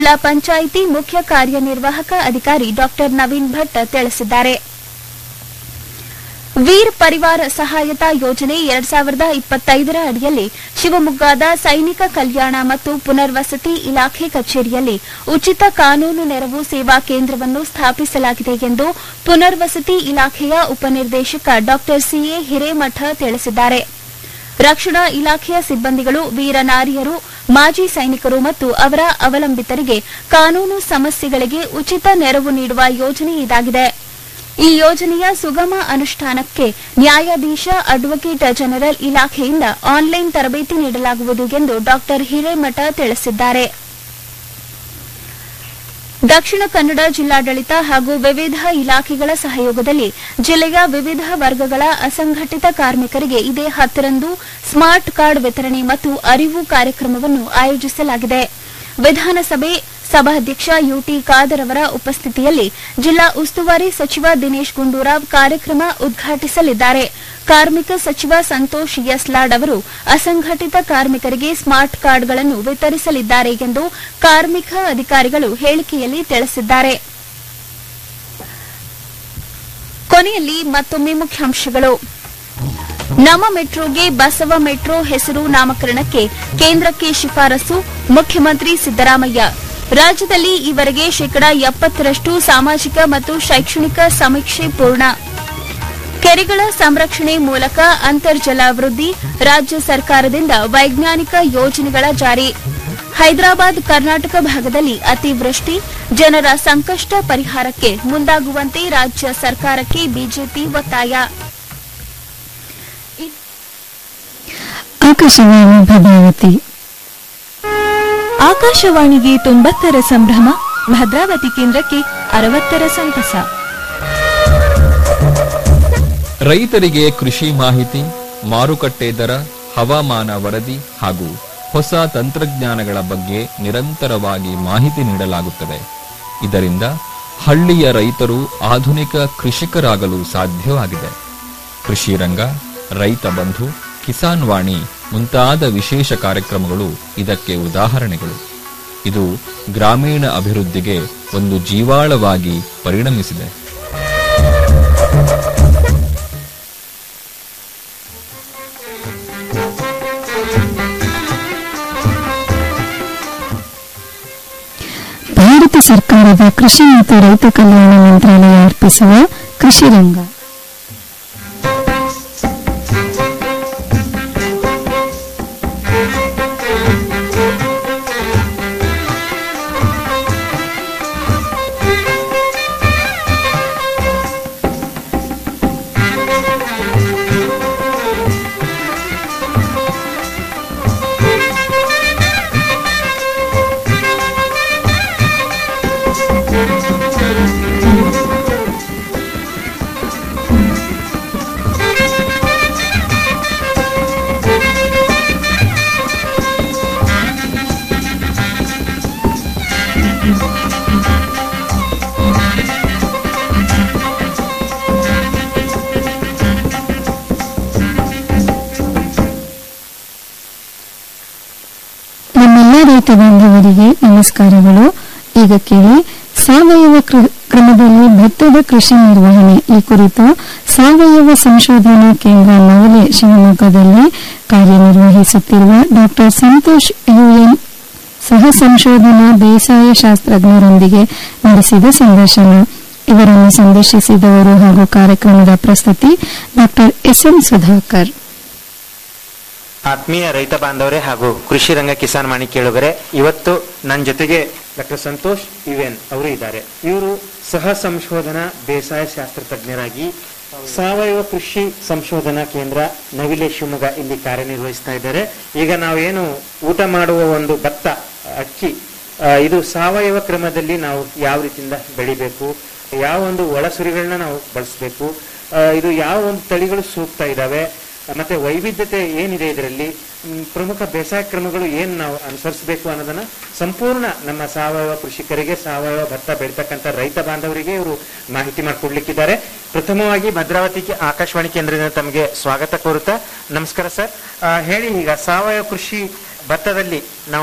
ಜಿಲ್ಲಾ ಪಂಚಾಯಿತಿ ಮುಖ್ಯ ಕಾರ್ಯನಿರ್ವಾಹಕ ಅಧಿಕಾರಿ ಡಾಕ್ಟರ್ ನವೀನ್ ಭಟ್ ತಿಳಿಸಿದ್ದಾರೆ ವೀರ್ ಪರಿವಾರ ಸಹಾಯತಾ ಯೋಜನೆ ಎರಡ್ ಸಾವಿರದ ಇಪ್ಪತ್ತೈದರ ಅಡಿಯಲ್ಲಿ ಶಿವಮೊಗ್ಗದ ಸೈನಿಕ ಕಲ್ಯಾಣ ಮತ್ತು ಪುನರ್ವಸತಿ ಇಲಾಖೆ ಕಚೇರಿಯಲ್ಲಿ ಉಚಿತ ಕಾನೂನು ನೆರವು ಸೇವಾ ಕೇಂದ್ರವನ್ನು ಸ್ಥಾಪಿಸಲಾಗಿದೆ ಎಂದು ಪುನರ್ವಸತಿ ಇಲಾಖೆಯ ಉಪನಿರ್ದೇಶಕ ಡಾ ಸಿಎ ಹಿರೇಮಠ ತಿಳಿಸಿದ್ದಾರೆ ರಕ್ಷಣಾ ಇಲಾಖೆಯ ಸಿಬ್ಬಂದಿಗಳು ವೀರ ನಾರಿಯರು ಮಾಜಿ ಸೈನಿಕರು ಮತ್ತು ಅವರ ಅವಲಂಬಿತರಿಗೆ ಕಾನೂನು ಸಮಸ್ಯೆಗಳಿಗೆ ಉಚಿತ ನೆರವು ನೀಡುವ ಯೋಜನೆ ಇದಾಗಿದೆ ಈ ಯೋಜನೆಯ ಸುಗಮ ಅನುಷ್ಠಾನಕ್ಕೆ ನ್ಯಾಯಾಧೀಶ ಅಡ್ವೊಕೇಟ್ ಜನರಲ್ ಇಲಾಖೆಯಿಂದ ಆನ್ಲೈನ್ ತರಬೇತಿ ನೀಡಲಾಗುವುದು ಎಂದು ಡಾ ಹಿರೇಮಠ ತಿಳಿಸಿದ್ದಾರೆ ದಕ್ಷಿಣ ಕನ್ನಡ ಜಿಲ್ಲಾಡಳಿತ ಹಾಗೂ ವಿವಿಧ ಇಲಾಖೆಗಳ ಸಹಯೋಗದಲ್ಲಿ ಜಿಲ್ಲೆಯ ವಿವಿಧ ವರ್ಗಗಳ ಅಸಂಘಟಿತ ಕಾರ್ಮಿಕರಿಗೆ ಇದೇ ಹತ್ತರಂದು ಸ್ಮಾರ್ಟ್ ಕಾರ್ಡ್ ವಿತರಣೆ ಮತ್ತು ಅರಿವು ಕಾರ್ಯಕ್ರಮವನ್ನು ಆಯೋಜಿಸಲಾಗಿದೆ ವಿಧಾನಸಭೆ ಸಭಾಧ್ಯಕ್ಷ ಯುಟಿ ಖಾದರ್ ಅವರ ಉಪಸ್ಥಿತಿಯಲ್ಲಿ ಜಿಲ್ಲಾ ಉಸ್ತುವಾರಿ ಸಚಿವ ದಿನೇಶ್ ಗುಂಡೂರಾವ್ ಕಾರ್ಯಕ್ರಮ ಉದ್ಘಾಟಿಸಲಿದ್ದಾರೆ ಕಾರ್ಮಿಕ ಸಚಿವ ಸಂತೋಷ್ ಎಸ್ ಲಾಡ್ ಅವರು ಅಸಂಘಟಿತ ಕಾರ್ಮಿಕರಿಗೆ ಸ್ಮಾರ್ಟ್ ಕಾರ್ಡ್ಗಳನ್ನು ವಿತರಿಸಲಿದ್ದಾರೆ ಎಂದು ಕಾರ್ಮಿಕ ಅಧಿಕಾರಿಗಳು ಹೇಳಿಕೆಯಲ್ಲಿ ತಿಳಿಸಿದ್ದಾರೆ ಕೊನೆಯಲ್ಲಿ ಮತ್ತೊಮ್ಮೆ ಮುಖ್ಯಾಂಶಗಳು ನಮ್ಮ ಮೆಟ್ರೋಗೆ ಬಸವ ಮೆಟ್ರೋ ಹೆಸರು ನಾಮಕರಣಕ್ಕೆ ಕೇಂದ್ರಕ್ಕೆ ಶಿಫಾರಸು ಮುಖ್ಯಮಂತ್ರಿ ಸಿದ್ದರಾಮಯ್ಯ ರಾಜ್ಯದಲ್ಲಿ ಈವರೆಗೆ ಶೇಕಡಾ ಎಪ್ಪತ್ತರಷ್ಟು ಸಾಮಾಜಿಕ ಮತ್ತು ಶೈಕ್ಷಣಿಕ ಸಮೀಕ್ಷೆ ಪೂರ್ಣ ಕೆರೆಗಳ ಸಂರಕ್ಷಣೆ ಮೂಲಕ ಅಂತರ್ಜಲ ವೃದ್ಧಿ ರಾಜ್ಯ ಸರ್ಕಾರದಿಂದ ವೈಜ್ಞಾನಿಕ ಯೋಜನೆಗಳ ಜಾರಿ ಹೈದರಾಬಾದ್ ಕರ್ನಾಟಕ ಭಾಗದಲ್ಲಿ ಅತಿವೃಷ್ಟಿ ಜನರ ಸಂಕಷ್ಟ ಪರಿಹಾರಕ್ಕೆ ಮುಂದಾಗುವಂತೆ ರಾಜ್ಯ ಸರ್ಕಾರಕ್ಕೆ ಬಿಜೆಪಿ ಒತ್ತಾಯ ಆಕಾಶವಾಣಿ ಭದ್ರಾವತಿ ಆಕಾಶವಾಣಿಗೆ ತೊಂಬತ್ತರ ಸಂಭ್ರಮ ಭದ್ರಾವತಿ ಕೇಂದ್ರಕ್ಕೆ ಅರವತ್ತರ ಸಂತಸ ರೈತರಿಗೆ ಕೃಷಿ ಮಾಹಿತಿ ಮಾರುಕಟ್ಟೆ ದರ ಹವಾಮಾನ ವರದಿ ಹಾಗೂ ಹೊಸ ತಂತ್ರಜ್ಞಾನಗಳ ಬಗ್ಗೆ ನಿರಂತರವಾಗಿ ಮಾಹಿತಿ ನೀಡಲಾಗುತ್ತದೆ ಇದರಿಂದ ಹಳ್ಳಿಯ ರೈತರು ಆಧುನಿಕ ಕೃಷಿಕರಾಗಲು ಸಾಧ್ಯವಾಗಿದೆ ಕೃಷಿ ರಂಗ ರೈತ ಬಂಧು ಕಿಸಾನ್ ವಾಣಿ ಮುಂತಾದ ವಿಶೇಷ ಕಾರ್ಯಕ್ರಮಗಳು ಇದಕ್ಕೆ ಉದಾಹರಣೆಗಳು ಇದು ಗ್ರಾಮೀಣ ಅಭಿವೃದ್ಧಿಗೆ ಒಂದು ಜೀವಾಳವಾಗಿ ಪರಿಣಮಿಸಿದೆ ಭಾರತ ಸರ್ಕಾರದ ಕೃಷಿ ಮತ್ತು ರೈತ ಕಲ್ಯಾಣ ಮಂತ್ರಾಲಯ ಅರ್ಪಿಸುವ ಕೃಷಿ ರಂಗ ನಮ್ಮೆಲ್ಲ ರೈತ ಬಾಂಧವರಿಗೆ ನಮಸ್ಕಾರಗಳು ಈಗ ಕೇಳಿ ಸಾವಯವ ಕೃ- ಕ್ರಮದಲ್ಲಿ ಭತ್ತದ ಕೃಷಿ ನಿರ್ವಹಣೆ ಈ ಕುರಿತು ಸಾವಯವ ಸಂಶೋಧನಾ ಕೇಂದ್ರ ನವಲೆ ಶಿವಮೊಗ್ಗದಲ್ಲಿ ಕಾರ್ಯನಿರ್ವಹಿಸುತ್ತಿರುವ ಡಾಕ್ಟರ್ ಸಂತೋಷ್ ಯುಎನ್ ಸಹ ಸಂಶೋಧನಾ ಬೇಸಾಯ ಶಾಸ್ತ್ರಜ್ಞರೊಂದಿಗೆ ನಡೆಸಿದ ಸಂದರ್ಶನ ಇವರನ್ನು ಸಂದರ್ಶಿಸಿದವರು ಹಾಗೂ ಕಾರ್ಯಕ್ರಮದ ಪ್ರಸ್ತುತಿ ಡಾಕ್ಟರ್ ಎಸ್ಎಂ ಸುಧಾಕರ್ ಆತ್ಮೀಯ ರೈತ ಬಾಂಧವರೇ ಹಾಗೂ ಕೃಷಿ ರಂಗ ಕಿಸಾನ್ ಮಾಣಿ ಕೇಳುಗರೆ ಇವತ್ತು ನನ್ನ ಜೊತೆಗೆ ಡಾಕ್ಟರ್ ಸಂತೋಷ್ ಯುಎನ್ ಅವರು ಇದ್ದಾರೆ ಇವರು ಸಹ ಸಂಶೋಧನಾ ಬೇಸಾಯ ಶಾಸ್ತ್ರ ತಜ್ಞರಾಗಿ ಸಾವಯವ ಕೃಷಿ ಸಂಶೋಧನಾ ಕೇಂದ್ರ ನವಿಲೆ ಶಿವಮೊಗ್ಗ ಇಲ್ಲಿ ಕಾರ್ಯನಿರ್ವಹಿಸ್ತಾ ಇದ್ದಾರೆ ಈಗ ನಾವೇನು ಊಟ ಮಾಡುವ ಒಂದು ಭತ್ತ ಅಕ್ಕಿ ಆ, ಇದು ಸಾವಯವ ಕ್ರಮದಲ್ಲಿ ನಾವು ಯಾವ ರೀತಿಯಿಂದ ಬೆಳಿಬೇಕು ಯಾವ ಒಂದು ಒಳಸುರಿಗಳನ್ನ ನಾವು ಬಳಸಬೇಕು ಇದು ಯಾವ ಒಂದು ತಳಿಗಳು ಸೂಕ್ತ ಇದಾವೆ ಮತ್ತೆ ವೈವಿಧ್ಯತೆ ಏನಿದೆ ಇದರಲ್ಲಿ ಮ್, ಪ್ರಮುಖ ಬೇಸಾಯ ಕ್ರಮಗಳು ಏನ್ ನಾವು ಅನುಸರಿಸಬೇಕು ಅನ್ನೋದನ್ನ ಸಂಪೂರ್ಣ ನಮ್ಮ ಸಾವಯವ ಕೃಷಿಕರಿಗೆ ಸಾವಯವ ಭತ್ತ ಬೆಳೀತಕ್ಕಂಥ ರೈತ ಬಾಂಧವರಿಗೆ ಇವರು ಮಾಹಿತಿ ಮಾಡಿಕೊಡ್ಲಿಕ್ಕಿದ್ದಾರೆ ಪ್ರಥಮವಾಗಿ ಭದ್ರಾವತಿ ಕೆ- ಆಕಾಶವಾಣಿ ಕೇಂದ್ರದಿಂದ ತಮಗೆ ಸ್ವಾಗತ ಕೋರುತ್ತಾ ನಮಸ್ಕಾರ ಸರ್ ಆ, ಹೇಳಿ ಈಗ ಸಾವಯವ ಕೃಷಿ ಭತ್ತದಲ್ಲಿ ನಾವು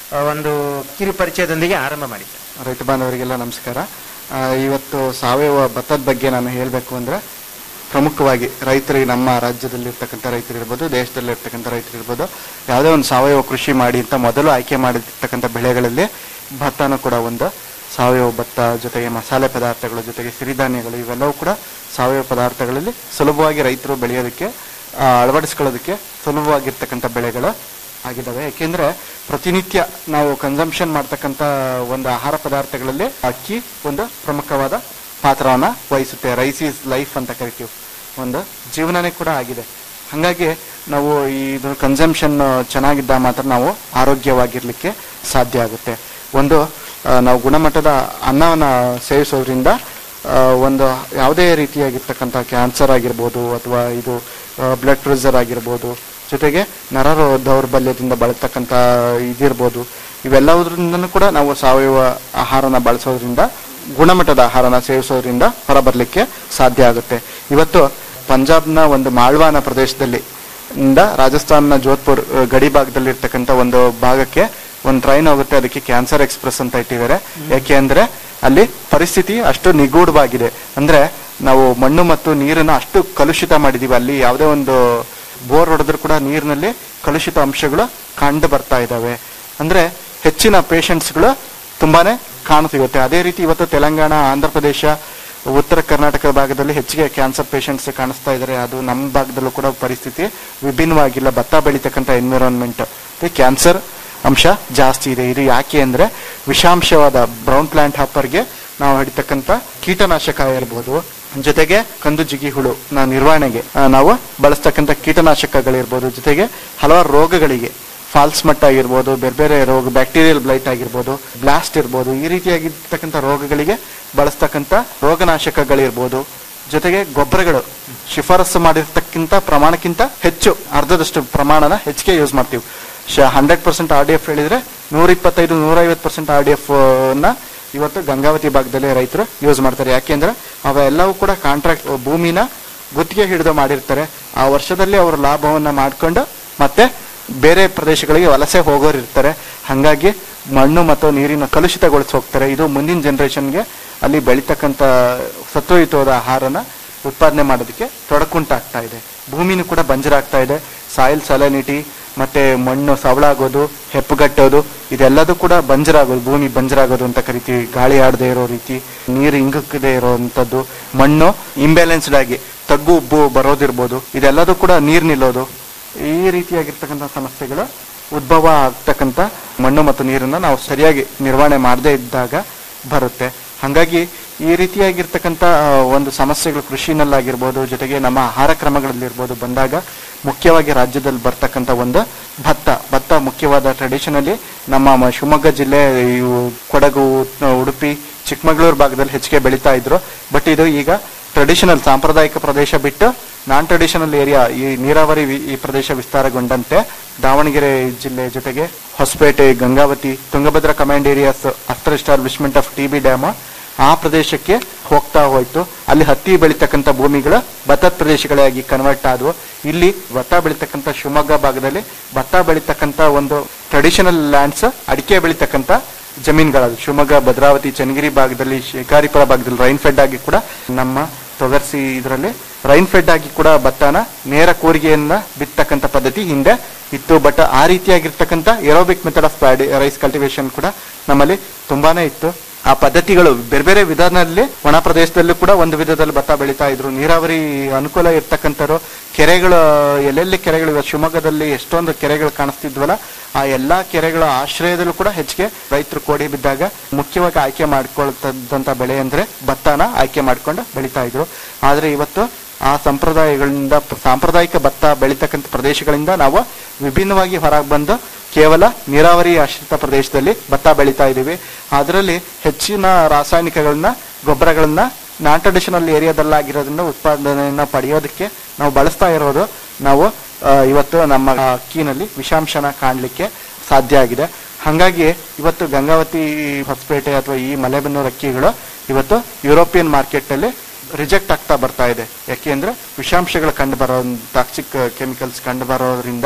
ಆ, ಒಂದು ಕಿರು ಪರಿಚಯದೊಂದಿಗೆ ಆರಂಭ ಮಾಡಿ ರೈತ ಬಾಂಧವರಿಗೆಲ್ಲ ನಮಸ್ಕಾರ ಆ, ಇವತ್ತು ಸಾವಯವ ಭತ್ತದ ಬಗ್ಗೆ ನಾನು ಹೇಳಬೇಕು ಅಂದ್ರೆ ಪ್ರಮುಖವಾಗಿ ರೈತರಿಗೆ ನಮ್ಮ ರಾಜ್ಯದಲ್ಲಿರ್ತಕ್ಕಂಥ ರೈತರು ಇರ್ಬೋದು ದೇಶದಲ್ಲಿರ್ತಕ್ಕಂಥ ರೈತರು ಇರ್ಬೋದು ಯಾವುದೇ ಒಂದು ಸಾವಯವ ಕೃಷಿ ಮಾಡಿ ಅಂತ ಮೊದಲು ಆಯ್ಕೆ ಮಾಡಿರ್ತಕ್ಕಂಥ ಬೆಳೆಗಳಲ್ಲಿ ಭತ್ತನೂ ಕೂಡ ಒಂದು ಸಾವಯವ ಭತ್ತ ಜೊತೆಗೆ ಮಸಾಲೆ ಪದಾರ್ಥಗಳು ಜೊತೆಗೆ ಸಿರಿಧಾನ್ಯಗಳು ಇವೆಲ್ಲವೂ ಕೂಡ ಸಾವಯವ ಪದಾರ್ಥಗಳಲ್ಲಿ ಸುಲಭವಾಗಿ ರೈತರು ಬೆಳೆಯೋದಕ್ಕೆ ಆ, ಅಳವಡಿಸ್ಕೊಳ್ಳೋದಕ್ಕೆ ಸುಲಭವಾಗಿರ್ತಕ್ಕಂಥ ಬೆಳೆಗಳು ಆಗಿದ್ದಾವೆ ಯಾಕೆಂದ್ರೆ ಪ್ರತಿನಿತ್ಯ ನಾವು ಕನ್ಸಂಪ್ಷನ್ ಮಾಡ್ತಕ್ಕಂಥ ಒಂದು ಆಹಾರ ಪದಾರ್ಥಗಳಲ್ಲಿ ಅಕ್ಕಿ ಒಂದು ಪ್ರಮುಖವಾದ ಪಾತ್ರವನ್ನ ವಹಿಸುತ್ತೆ ರೈಸ್ ಈಸ್ ಲೈಫ್ ಅಂತ ಕರಿತೀವಿ ಒಂದು ಜೀವನನೇ ಕೂಡ ಆಗಿದೆ ಹಾಗಾಗಿ ನಾವು ಈ ಇದು ಕನ್ಸಂಪ್ಷನ್ ಚೆನ್ನಾಗಿದ್ದ ಮಾತ್ರ ನಾವು ಆರೋಗ್ಯವಾಗಿರ್ಲಿಕ್ಕೆ ಸಾಧ್ಯ ಆಗುತ್ತೆ ಒಂದು ಆ, ನಾವು ಗುಣಮಟ್ಟದ ಅನ್ನವನ್ನು ಸೇವಿಸೋದ್ರಿಂದ ಆ, ಒಂದು ಯಾವುದೇ ರೀತಿಯಾಗಿರ್ತಕ್ಕಂಥ ಕ್ಯಾನ್ಸರ್ ಆಗಿರ್ಬೋದು ಅಥವಾ ಇದು ಬ್ಲಡ್ ಪ್ರೆಷರ್ ಆಗಿರ್ಬೋದು ಜೊತೆಗೆ ನರ ರೋ- ದೌರ್ಬಲ್ಯದಿಂದ ಬಳಸ್ತಕ್ಕಂಥ ಇದಿರ್ಬೋದು ಇವೆಲ್ಲದರಿಂದನೂ ಕೂಡ ನಾವು ಸಾವಯವ ಆಹಾರನ ಬಳಸೋದ್ರಿಂದ ಗುಣಮಟ್ಟದ ಆಹಾರನ ಸೇವಿಸೋದ್ರಿಂದ ಹೊರಬರಲಿಕ್ಕೆ ಸಾಧ್ಯ ಆಗುತ್ತೆ ಇವತ್ತು ಪಂಜಾಬ್ನ ಒಂದು ಮಾಳ್ವಾನ ಪ್ರದೇಶದಲ್ಲಿ ಇಂದ ರಾಜಸ್ಥಾನ್ನ ಜೋಧ್ಪುರ್ ಅ, ಗಡಿ ಭಾಗದಲ್ಲಿ ಇರ್ತಕ್ಕಂಥ ಒಂದು ಭಾಗಕ್ಕೆ ಒಂದು ಟ್ರೈನ್ ಹೋಗುತ್ತೆ ಅದಕ್ಕೆ ಕ್ಯಾನ್ಸರ್ ಎಕ್ಸ್ಪ್ರೆಸ್ ಅಂತ ಇಟ್ಟಿದ್ದಾರೆ ಯಾಕೆ ಅಂದ್ರೆ ಅಲ್ಲಿ ಪರಿಸ್ಥಿತಿ ಅಷ್ಟು ನಿಗೂಢವಾಗಿದೆ ಅಂದ್ರೆ ನಾವು ಮಣ್ಣು ಮತ್ತು ನೀರನ್ನ ಅಷ್ಟು ಕಲುಷಿತ ಮಾಡಿದೀವಿ ಅಲ್ಲಿ ಯಾವುದೇ ಒಂದು ಬೋರ್ ಹೊಡೆದ್ರು ಕೂಡ ನೀರಿನಲ್ಲಿ ಕಲುಷಿತ ಅಂಶಗಳು ಕಂಡು ಬರ್ತಾ ಇದಾವೆ ಅಂದ್ರೆ ಹೆಚ್ಚಿನ ಪೇಷಂಟ್ಸ್ಗಳು ತುಂಬಾನೇ ಕಾಣುತ್ತಿರುತ್ತೆ ಅದೇ ರೀತಿ ಇವತ್ತು ತೆಲಂಗಾಣ ಆಂಧ್ರ ಪ್ರದೇಶ ಉತ್ತರ ಕರ್ನಾಟಕ ಭಾಗದಲ್ಲಿ ಹೆಚ್ಚಿಗೆ ಕ್ಯಾನ್ಸರ್ ಪೇಷಂಟ್ಸ್ ಕಾಣಿಸ್ತಾ ಇದ್ದಾರೆ ಅದು ನಮ್ಮ ಭಾಗದಲ್ಲೂ ಕೂಡ ಪರಿಸ್ಥಿತಿ ವಿಭಿನ್ನವಾಗಿಲ್ಲ ಭತ್ತ ಬೆಳೀತಕ್ಕಂಥ ಎನ್ವಿರಾನ್ಮೆಂಟ್ ಕ್ಯಾನ್ಸರ್ ಅಂಶ ಜಾಸ್ತಿ ಇದೆ ಇದು ಯಾಕೆ ಅಂದ್ರೆ ವಿಷಾಂಶವಾದ ಬ್ರೌನ್ ಪ್ಲಾಂಟ್ ಹಾಪರ್ಗೆ ನಾವು ಹಿಡಿತಕ್ಕಂಥ ಕೀಟನಾಶಕ ಇರ್ಬೋದು ಜೊತೆಗೆ ಕಂದು ಜಿಗಿ ಹುಳು ನ ನಿರ್ವಹಣೆಗೆ ಆ, ನಾವು ಬಳಸ್ತಕ್ಕಂಥ ಕೀಟನಾಶಕಗಳಿರ್ಬೋದು ಜೊತೆಗೆ ಹಲವಾರು ರೋಗಗಳಿಗೆ ಫಾಲ್ಸ್ ಮಟ್ಟ ಆಗಿರ್ಬೋದು ಬೇರೆ ಬೇರೆ ರೋಗ ಬ್ಯಾಕ್ಟೀರಿಯಲ್ ಬ್ಲೈಟ್ ಆಗಿರ್ಬೋದು ಬ್ಲಾಸ್ಟ್ ಇರ್ಬೋದು ಈ ರೀತಿಯಾಗಿರ್ತಕ್ಕಂಥ ರೋಗಗಳಿಗೆ ಬಳಸ್ತಕ್ಕಂಥ ರೋಗನಾಶಕಗಳಿರ್ಬೋದು ಜೊತೆಗೆ ಗೊಬ್ಬರಗಳು ಶಿಫಾರಸು ಮಾಡಿರ್ತಕ್ಕಿಂತ ಪ್ರಮಾಣಕ್ಕಿಂತ ಹೆಚ್ಚು ಅರ್ಧದಷ್ಟು ಪ್ರಮಾಣನ ಹೆಚ್ಚಿಗೆ ಯೂಸ್ ಮಾಡ್ತೀವಿ hundred percent R D F ಹೇಳಿದ್ರೆ ನೂರ ಇಪ್ಪತ್ತೈದು ನೂರ ಐವತ್ತು ಪರ್ಸೆಂಟ್ ಆರ್ ಡಿ ಎಫ್ ನ ಇವತ್ತು ಗಂಗಾವತಿ ಭಾಗದಲ್ಲಿ ರೈತರು ಯೂಸ್ ಮಾಡ್ತಾರೆ ಯಾಕೆಂದ್ರೆ ಅವೆಲ್ಲವೂ ಕೂಡ ಕಾಂಟ್ರಾಕ್ಟ್ ಭೂಮಿನ ಗುತ್ತಿಗೆ ಹಿಡಿದು ಮಾಡಿರ್ತಾರೆ ಆ ವರ್ಷದಲ್ಲಿ ಅವರು ಲಾಭವನ್ನ ಮಾಡ್ಕೊಂಡು ಮತ್ತೆ ಬೇರೆ ಪ್ರದೇಶಗಳಿಗೆ ವಲಸೆ ಹೋಗೋರು ಇರ್ತಾರೆ ಹಾಗಾಗಿ ಮಣ್ಣು ಮತ್ತು ನೀರಿನ ಕಲುಷಿತಗೊಳಿಸಿ ಹೋಗ್ತಾರೆ ಇದು ಮುಂದಿನ ಜನರೇಷನ್ಗೆ ಅಲ್ಲಿ ಬೆಳೀತಕ್ಕಂಥ ಸತ್ವಯುತವಾದ ಆಹಾರನ ಉತ್ಪಾದನೆ ಮಾಡೋದಕ್ಕೆ ತೊಡಕುಂಟಾಗ್ತಾ ಇದೆ ಭೂಮಿನೂ ಕೂಡ ಬಂಜರಾಗ್ತಾ ಇದೆ ಸಾಯಿಲ್ ಸಲನಿಟಿ ಮತ್ತೆ ಮಣ್ಣು ಸವಳಾಗೋದು ಹೆಪ್ಪುಗಟ್ಟೋದು ಇದೆಲ್ಲದೂ ಕೂಡ ಬಂಜರಾಗೋದು ಭೂಮಿ ಬಂಜರಾಗೋದು ಅಂತ ಕರಿತೀವಿ ಗಾಳಿ ಆಡದೆ ಇರೋ ರೀತಿ ನೀರು ಇಂಗಕ್ಕದೆ ಇರೋವಂಥದ್ದು ಮಣ್ಣು ಇಂಬ್ಯಾಲೆನ್ಸ್ಡ್ ಆಗಿ ತಗ್ಗು ಉಬ್ಬು ಬರೋದಿರ್ಬೋದು ಇದೆಲ್ಲದೂ ಕೂಡ ನೀರು ನಿಲ್ಲೋದು ಈ ರೀತಿಯಾಗಿರ್ತಕ್ಕಂಥ ಸಮಸ್ಯೆಗಳು ಉದ್ಭವ ಆಗ್ತಕ್ಕಂಥ ಮಣ್ಣು ಮತ್ತು ನೀರನ್ನ ನಾವು ಸರಿಯಾಗಿ ನಿರ್ವಹಣೆ ಮಾಡದೇ ಇದ್ದಾಗ ಬರುತ್ತೆ ಹಾಗಾಗಿ ಈ ರೀತಿಯಾಗಿರ್ತಕ್ಕಂಥ ಆ, ಒಂದು ಸಮಸ್ಯೆಗಳು ಕೃಷಿನಲ್ಲಾಗಿರ್ಬೋದು ಜೊತೆಗೆ ನಮ್ಮ ಆಹಾರ ಕ್ರಮಗಳಲ್ಲಿರ್ಬೋದು ಬಂದಾಗ ಮುಖ್ಯವಾಗಿ ರಾಜ್ಯದಲ್ಲಿ ಬರ್ತಕ್ಕಂಥ ಒಂದು ಭತ್ತ ಭತ್ತ ಮುಖ್ಯವಾದ ಟ್ರೆಡಿಷನಲಿ ನಮ್ಮ ಮ- ಶಿವಮೊಗ್ಗ ಜಿಲ್ಲೆ ಇವು ಕೊಡಗು ಆ, ಉಡುಪಿ ಚಿಕ್ಕಮಗಳೂರು ಭಾಗದಲ್ಲಿ ಹೆಚ್ಚಿಗೆ ಬೆಳೀತಾ ಇದ್ರು ಬಟ್ ಇದು ಈಗ ಟ್ರೆಡಿಷನಲ್ ಸಾಂಪ್ರದಾಯಿಕ ಪ್ರದೇಶ ಬಿಟ್ಟು ನಾನ್ ಟ್ರೆಡಿಷನಲ್ ಏರಿಯಾ ಈ ನೀರಾವರಿ ವಿ- ಈ ಪ್ರದೇಶ ವಿಸ್ತಾರಗೊಂಡಂತೆ ದಾವಣಗೆರೆ ಜಿಲ್ಲೆ ಜೊತೆಗೆ Hosapete Gangavati Tungabhadra command areas after establishment of T B dam ಆ ಪ್ರದೇಶಕ್ಕೆ ಹೋಗ್ತಾ ಹೋಯ್ತು ಅಲ್ಲಿ ಹತ್ತಿ ಬೆಳೀತಕ್ಕಂಥ ಭೂಮಿಗಳು ಭತ್ತದ ಪ್ರದೇಶಗಳಾಗಿ ಕನ್ವರ್ಟ್ ಆದವು ಇಲ್ಲಿ ಭತ್ತ ಬೆಳೀತಕ್ಕಂಥ ಶಿವಮೊಗ್ಗ ಭಾಗದಲ್ಲಿ ಭತ್ತ ಬೆಳೀತಕ್ಕಂಥ ಒಂದು ಟ್ರೆಡಿಷನಲ್ ಲ್ಯಾಂಡ್ಸ್ ಅಡಿಕೆ ಬೆಳೀತಕ್ಕಂಥ ಜಮೀನುಗಳದು ಶಿವಮೊಗ್ಗ ಭದ್ರಾವತಿ ಚನ್ನಗಿರಿ ಭಾಗದಲ್ಲಿ ಶಿಕಾರಿಪುರ ಭಾಗದಲ್ಲಿ ರೈನ್ ಫೆಡ್ ಆಗಿ ಕೂಡ ನಮ್ಮ ತೊಗರ್ಸಿ ಇದರಲ್ಲಿ ರೈನ್ ಫೆಡ್ ಆಗಿ ಕೂಡ ಭತ್ತನ ನೇರ ಕೂರಿಗೆಯನ್ನ ಬಿತ್ತಕ್ಕಂಥ ಪದ್ಧತಿ ಹಿಂದೆ ಇತ್ತು ಬಟ್ ಆ ರೀತಿಯಾಗಿರ್ತಕ್ಕಂಥ aerobic method of rice cultivation ಕೂಡ ನಮ್ಮಲ್ಲಿ ತುಂಬಾನೇ ಇತ್ತು ಆ ಪದ್ಧತಿಗಳು ಬೇರೆ ಬೇರೆ ವಿಧಾನದಲ್ಲಿ ಒಣ ಪ್ರದೇಶದಲ್ಲೂ ಕೂಡ ಒಂದು ವಿಧದಲ್ಲಿ ಭತ್ತ ಬೆಳೀತಾ ಇದ್ರು ನೀರಾವರಿ ಅನುಕೂಲ ಇರ್ತಕ್ಕಂಥವ್ರು ಕೆರೆಗಳು ಎಲ್ಲೆಲ್ಲಿ ಕೆರೆಗಳು ಇವೆ ಶಿವಮೊಗ್ಗದಲ್ಲಿ ಎಷ್ಟೊಂದು ಕೆರೆಗಳು ಕಾಣಿಸ್ತಿದ್ವಲ್ಲ ಆ ಎಲ್ಲಾ ಕೆರೆಗಳ ಆಶ್ರಯದಲ್ಲೂ ಕೂಡ ಹೆಚ್ಚಿಗೆ ರೈತರು ಕೋಡಿ ಬಿದ್ದಾಗ ಮುಖ್ಯವಾಗಿ ಆಯ್ಕೆ ಮಾಡ್ಕೊಳ್ತದಂತ ಬೆಳೆ ಅಂದ್ರೆ ಭತ್ತನ ಆಯ್ಕೆ ಮಾಡ್ಕೊಂಡು ಬೆಳೀತಾ ಇದ್ರು ಆದ್ರೆ ಇವತ್ತು ಆ ಸಂಪ್ರದಾಯಗಳಿಂದ ಸಾಂಪ್ರದಾಯಿಕ ಭತ್ತ ಬೆಳೀತಕ್ಕಂಥ ಪ್ರದೇಶಗಳಿಂದ ನಾವು ವಿಭಿನ್ನವಾಗಿ ಹೊರಗೆ ಬಂದು ಕೇವಲ ನೀರಾವರಿ ಆಶ್ರಿತ ಪ್ರದೇಶದಲ್ಲಿ ಭತ್ತ ಬೆಳೀತಾ ಇದ್ದೀವಿ ಅದರಲ್ಲಿ ಹೆಚ್ಚಿನ ರಾಸಾಯನಿಕಗಳನ್ನ ಗೊಬ್ಬರಗಳನ್ನ ನಾನ್ ಟ್ರೆಡಿಷನಲ್ ಏರಿಯಾದಲ್ಲಾಗಿರೋದ್ರಿಂದ ಉತ್ಪಾದನೆಯನ್ನ ಪಡೆಯೋದಕ್ಕೆ ನಾವು ಬಳಸ್ತಾ ಇರೋದು ನಾವು ಆ, ಇವತ್ತು ನಮ್ಮ ಅಕ್ಕಿನಲ್ಲಿ ವಿಷಾಂಶನ ಕಾಣಲಿಕ್ಕೆ ಸಾಧ್ಯ ಆಗಿದೆ ಹಾಗಾಗಿ ಇವತ್ತು ಗಂಗಾವತಿ ಹೊಸಪೇಟೆ ಅಥವಾ ಈ ಮಲೆಬೆನ್ನೂರು ಅಕ್ಕಿಗಳು ಇವತ್ತು ಯುರೋಪಿಯನ್ ಮಾರ್ಕೆಟ್ ಅಲ್ಲಿ ರಿಜೆಕ್ಟ್ ಆಗ್ತಾ ಬರ್ತಾ ಇದೆ ಯಾಕೆ ಅಂದ್ರೆ ವಿಷಾಂಶಗಳು ಕಂಡು ಬರೋ ಟಾಕ್ಸಿಕ್ ಕೆಮಿಕಲ್ಸ್ ಕಂಡು ಬರೋದ್ರಿಂದ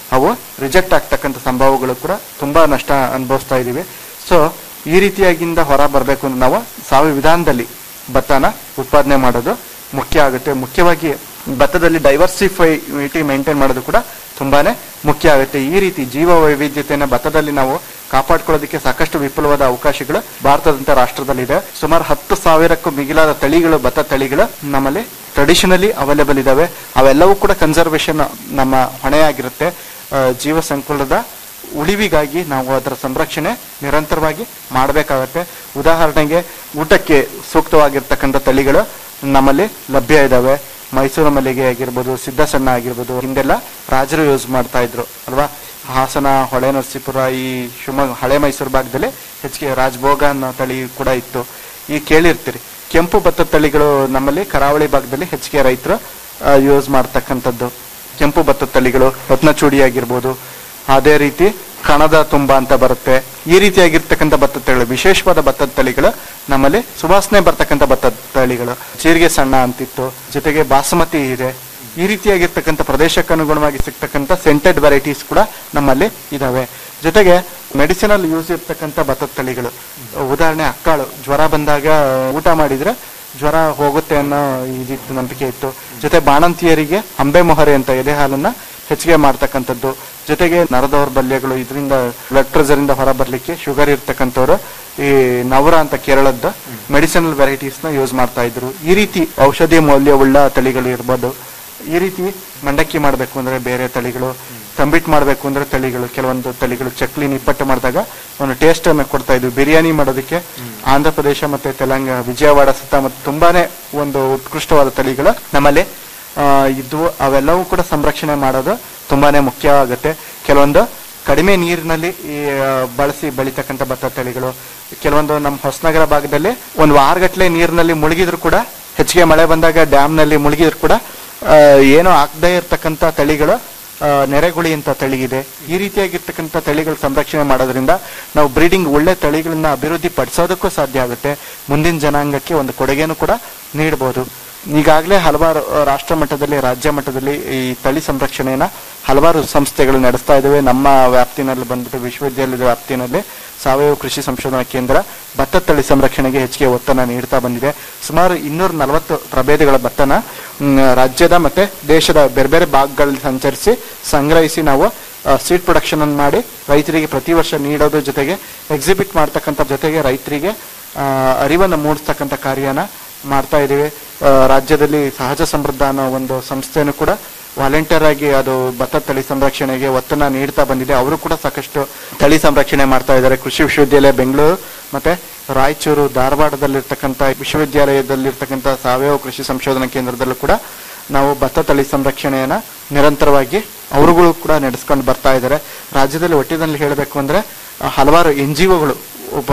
ಅವು ರಿಜೆಕ್ಟ್ ಆಗ್ತಕ್ಕಂಥ ಸಂಭವಗಳು ಕೂಡ ತುಂಬಾ ನಷ್ಟ ಅನುಭವಿಸ್ತಾ ಇದೀವಿ ಸೊ ಈ ರೀತಿಯಾಗಿಂದ ಹೊರ ಬರಬೇಕು ಅಂದ್ರೆ ನಾವು ಸಾವಯವ ವಿಧಾನದಲ್ಲಿ ಭತ್ತನ ಉತ್ಪಾದನೆ ಮಾಡೋದು ಮುಖ್ಯ ಆಗುತ್ತೆ ಮುಖ್ಯವಾಗಿ ಭತ್ತದಲ್ಲಿ ಡೈವರ್ಸಿಫೈಟಿ ಮೇಂಟೈನ್ ಮಾಡೋದು ಕೂಡ ತುಂಬಾನೇ ಮುಖ್ಯ ಆಗುತ್ತೆ ಈ ರೀತಿ ಜೀವ ವೈವಿಧ್ಯತೆಯನ್ನು ಭತ್ತದಲ್ಲಿ ನಾವು ಕಾಪಾಡ್ಕೊಳ್ಳೋದಕ್ಕೆ ಸಾಕಷ್ಟು ವಿಪುಲವಾದ ಅವಕಾಶಗಳು ಭಾರತದಂತ ರಾಷ್ಟ್ರದಲ್ಲಿದೆ ಸುಮಾರು ಹತ್ತು ಸಾವಿರಕ್ಕೂ ಮಿಗಿಲಾದ ತಳಿಗಳು ಭತ್ತ ತಳಿಗಳು ನಮ್ಮಲ್ಲಿ ಟ್ರೆಡಿಷನಲಿ ಅವೈಲೇಬಲ್ ಇದಾವೆ ಅವೆಲ್ಲವೂ ಕೂಡ ಕನ್ಸರ್ವೇಷನ್ ನಮ್ಮ ಹೊಣೆಯಾಗಿರುತ್ತೆ ಆ, ಜೀವ ಸಂಕುಲದ ಉಳಿವಿಗಾಗಿ ನಾವು ಅದರ ಸಂರಕ್ಷಣೆ ನಿರಂತರವಾಗಿ ಮಾಡಬೇಕಾಗತ್ತೆ ಉದಾಹರಣೆಗೆ ಊಟಕ್ಕೆ ಸೂಕ್ತವಾಗಿರ್ತಕ್ಕಂಥ ತಳಿಗಳು ನಮ್ಮಲ್ಲಿ ಲಭ್ಯ ಇದಾವೆ ಮೈಸೂರು ಮಲ್ಲಿಗೆ ಆಗಿರ್ಬೋದು ಸಿದ್ಧ ಸಣ್ಣ ಆಗಿರ್ಬೋದು ಹಿಂದೆಲ್ಲ ರಾಜರು ಯೂಸ್ ಮಾಡ್ತಾ ಇದ್ರು ಅಲ್ವಾ ಹಾಸನ ಹೊಳೆ ನರಸೀಪುರ ಈ ಶಿವಮೊಗ್ಗ ಹಳೆ ಮೈಸೂರು ಭಾಗದಲ್ಲಿ ಹೆಚ್ಚಿಗೆ ರಾಜಭೋಗ ಅನ್ನೋ ತಳಿ ಕೂಡ ಇತ್ತು ಈ ಕೇಳಿರ್ತೀರಿ ಕೆಂಪು ಭತ್ತದ ತಳಿಗಳು ನಮ್ಮಲ್ಲಿ ಕರಾವಳಿ ಭಾಗದಲ್ಲಿ ಹೆಚ್ಚಿಗೆ ರೈತರು ಯೂಸ್ ಮಾಡ್ತಕ್ಕಂಥದ್ದು ಕೆಂಪು ಭತ್ತದ ತಳಿಗಳು ರತ್ನಚೂಡಿ ಆಗಿರ್ಬೋದು ಅದೇ ರೀತಿ ಕಣದ ತುಂಬ ಅಂತ ಬರುತ್ತೆ ಈ ರೀತಿಯಾಗಿರ್ತಕ್ಕಂಥ ಭತ್ತದ ತಳಿಗಳು ವಿಶೇಷವಾದ ಭತ್ತದ ತಳಿಗಳು ನಮ್ಮಲ್ಲಿ ಸುವಾಸನೆ ಬರ್ತಕ್ಕಂಥ ಭತ್ತದ ತಳಿಗಳು ಜೀರಿಗೆ ಸಣ್ಣ ಅಂತಿತ್ತು ಜೊತೆಗೆ ಬಾಸುಮತಿ ಇದೆ ಈ ರೀತಿಯಾಗಿರ್ತಕ್ಕಂಥ ಪ್ರದೇಶಕ್ಕೆ ಅನುಗುಣವಾಗಿ ಸಿಗ್ತಕ್ಕಂಥ ಸೆಂಟೆಡ್ ವೆರೈಟೀಸ್ ಕೂಡ ನಮ್ಮಲ್ಲಿ ಇದಾವೆ ಜೊತೆಗೆ ಮೆಡಿಸಿನಲ್ ಯೂಸ್ ಇರ್ತಕ್ಕಂಥ ಭತ್ತದ ತಳಿಗಳು ಉದಾಹರಣೆ ಅಕ್ಕಾಳು ಜ್ವರ ಬಂದಾಗ ಊಟ ಮಾಡಿದ್ರೆ ಜ್ವರ ಹೋಗುತ್ತೆ ಅನ್ನೋ ಇದಿತ್ತು ನಂಬಿಕೆ ಇತ್ತು ಜೊತೆ ಬಾಣಂತಿಯರಿಗೆ ಅಂಬೆ ಮೊಹರೆ ಅಂತ ಎದೆ ಹಾಲನ್ನ ಹೆಚ್ಚಿಗೆ ಮಾಡ್ತಕ್ಕಂಥದ್ದು ಜೊತೆಗೆ ನರದೌರ್ಬಲ್ಯಗಳು ಇದರಿಂದ ಬ್ಲಡ್ ಪ್ರೆಷರ್ ಇಂದ ಹೊರ ಬರ್ಲಿಕ್ಕೆ ಶುಗರ್ ಇರ್ತಕ್ಕಂಥವ್ರು ಈ ನವರ ಅಂತ ಕೇರಳದ ಮೆಡಿಸಿನಲ್ ವೆರೈಟೀಸ್ ನ ಯೂಸ್ ಮಾಡ್ತಾ ಇದ್ರು ಈ ರೀತಿ ಔಷಧಿ ಮೌಲ್ಯವುಳ್ಳ ತಳಿಗಳು ಇರ್ಬೋದು ಈ ರೀತಿ ಮಂಡಕ್ಕಿ ಮಾಡಬೇಕು ಅಂದ್ರೆ ಬೇರೆ ತಳಿಗಳು ತಂಬಿಟ್ ಮಾಡಬೇಕು ಅಂದ್ರೆ ತಳಿಗಳು ಕೆಲವೊಂದು ತಳಿಗಳು ಚಕ್ಲಿ ನಿಪ್ಪಟ್ಟು ಮಾಡಿದಾಗ ಒಂದು ಟೇಸ್ಟ್ ಅನ್ನು ಕೊಡ್ತಾ ಇದ್ವಿ ಬಿರಿಯಾನಿ ಮಾಡೋದಕ್ಕೆ ಆಂಧ್ರ ಪ್ರದೇಶ ಮತ್ತೆ ತೆಲಂಗಾಣ ವಿಜಯವಾಡ ಸುತ್ತಮುತ್ತ ತುಂಬಾನೇ ಒಂದು ಉತ್ಕೃಷ್ಟವಾದ ತಳಿಗಳು ನಮ್ಮಲ್ಲಿ ಆ, ಇದ್ವು ಅವೆಲ್ಲವೂ ಕೂಡ ಸಂರಕ್ಷಣೆ ಮಾಡೋದು ತುಂಬಾನೇ ಮುಖ್ಯ ಆಗುತ್ತೆ ಕೆಲವೊಂದು ಕಡಿಮೆ ನೀರಿನಲ್ಲಿ ಈ ಆ, ಬಳಸಿ ಬೆಳಿತಕ್ಕಂಥ ಭತ್ತ ತಳಿಗಳು ಕೆಲವೊಂದು ನಮ್ಮ ಹೊಸನಗರ ಭಾಗದಲ್ಲಿ ಒಂದು ವಾರಗಟ್ಲೆ ನೀರಿನಲ್ಲಿ ಮುಳುಗಿದ್ರು ಕೂಡ ಹೆಚ್ಚಿಗೆ ಮಳೆ ಬಂದಾಗ ಡ್ಯಾಮ್ನಲ್ಲಿ ಮುಳುಗಿದ್ರು ಕೂಡ ಆ, ಏನೋ ಆಗದೇ ಇರತಕ್ಕಂಥ ತಳಿಗಳು ಆ, ನೆರೆಗುಳಿ ಅಂತ ತಳಿ ಇದೆ ಈ ರೀತಿಯಾಗಿರ್ತಕ್ಕಂಥ ತಳಿಗಳು ಸಂರಕ್ಷಣೆ ಮಾಡೋದ್ರಿಂದ ನಾವು ಬ್ರೀಡಿಂಗ್ ಒಳ್ಳೆ ತಳಿಗಳನ್ನ ಅಭಿವೃದ್ಧಿ ಪಡಿಸೋದಕ್ಕೂ ಸಾಧ್ಯ ಆಗುತ್ತೆ ಮುಂದಿನ ಜನಾಂಗಕ್ಕೆ ಒಂದು ಕೊಡುಗೆನೂ ಕೂಡ ನೀಡಬಹುದು ಈಗಾಗಲೇ ಹಲವಾರು ಆ, ರಾಷ್ಟ್ರ ಮಟ್ಟದಲ್ಲಿ ರಾಜ್ಯ ಮಟ್ಟದಲ್ಲಿ ಈ ತಳಿ ಸಂರಕ್ಷಣೆಯನ್ನ ಹಲವಾರು ಸಂಸ್ಥೆಗಳು ನಡೆಸ್ತಾ ಇದ್ದಾವೆ ನಮ್ಮ ವ್ಯಾಪ್ತಿನಲ್ಲಿ ಬಂದ್ಬಿಟ್ಟು ವಿಶ್ವವಿದ್ಯಾಲಯದ ವ್ಯಾಪ್ತಿನಲ್ಲಿ ಸಾವಯವ ಕೃಷಿ ಸಂಶೋಧನಾ ಕೇಂದ್ರ ಭತ್ತ ತಳಿ ಸಂರಕ್ಷಣೆಗೆ ಹೆಚ್ಚಿಗೆ ಒತ್ತನ್ನು ನೀಡ್ತಾ ಬಂದಿದೆ ಸುಮಾರು ಇನ್ನೂರ ನಲವತ್ತು ಪ್ರಭೇದಗಳ ಭತ್ತನ ಮ್, ರಾಜ್ಯದ ಮತ್ತೆ ದೇಶದ ಬೇರೆ ಬೇರೆ ಭಾಗಗಳಲ್ಲಿ ಸಂಚರಿಸಿ ಸಂಗ್ರಹಿಸಿ ನಾವು ಸೀಡ್ ಪ್ರೊಡಕ್ಷನ್ ಅನ್ನು ಮಾಡಿ ರೈತರಿಗೆ ಪ್ರತಿ ವರ್ಷ ನೀಡೋದ್ರ ಜೊತೆಗೆ ಎಕ್ಸಿಬಿಟ್ ಮಾಡ್ತಕ್ಕಂಥ ಜೊತೆಗೆ ರೈತರಿಗೆ ಆ, ಅರಿವನ್ನು ಮೂಡಿಸ್ತಕ್ಕಂಥ ಕಾರ್ಯನ ಮಾಡ್ತಾ ಇದ್ದೀವಿ ಆ, ರಾಜ್ಯದಲ್ಲಿ ಸಹಜ ಸಮೃದ್ಧ ಅನ್ನೋ ಒಂದು ಸಂಸ್ಥೆನೂ ಕೂಡ ವಾಲಂಟಿಯರ್ ಆಗಿ ಅದು ಭತ್ತ ತಳಿ ಸಂರಕ್ಷಣೆಗೆ ಒತ್ತನ್ನ ನೀಡ್ತಾ ಬಂದಿದೆ ಅವರು ಕೂಡ ಸಾಕಷ್ಟು ತಳಿ ಸಂರಕ್ಷಣೆ ಮಾಡ್ತಾ ಇದ್ದಾರೆ ಕೃಷಿ ವಿಶ್ವವಿದ್ಯಾಲಯ ಬೆಂಗಳೂರು ಮತ್ತೆ ರಾಯಚೂರು ಧಾರವಾಡದಲ್ಲಿರ್ತಕ್ಕಂಥ ವಿಶ್ವವಿದ್ಯಾಲಯದಲ್ಲಿರ್ತಕ್ಕಂಥ ಸಾವಯವ ಕೃಷಿ ಸಂಶೋಧನಾ ಕೇಂದ್ರದಲ್ಲೂ ಕೂಡ ನಾವು ಭತ್ತ ತಳಿ ಸಂರಕ್ಷಣೆಯನ್ನ ನಿರಂತರವಾಗಿ ಅವರುಗಳು ಕೂಡ ನಡೆಸ್ಕೊಂಡು ಬರ್ತಾ ಇದ್ದಾರೆ ರಾಜ್ಯದಲ್ಲಿ ಒಟ್ಟಿನಲ್ಲಿ ಹೇಳಬೇಕು ಅಂದ್ರೆ ಆ, ಹಲವಾರು ಎನ್ ಜಿ ಒಗಳು ಒಬ್ಬ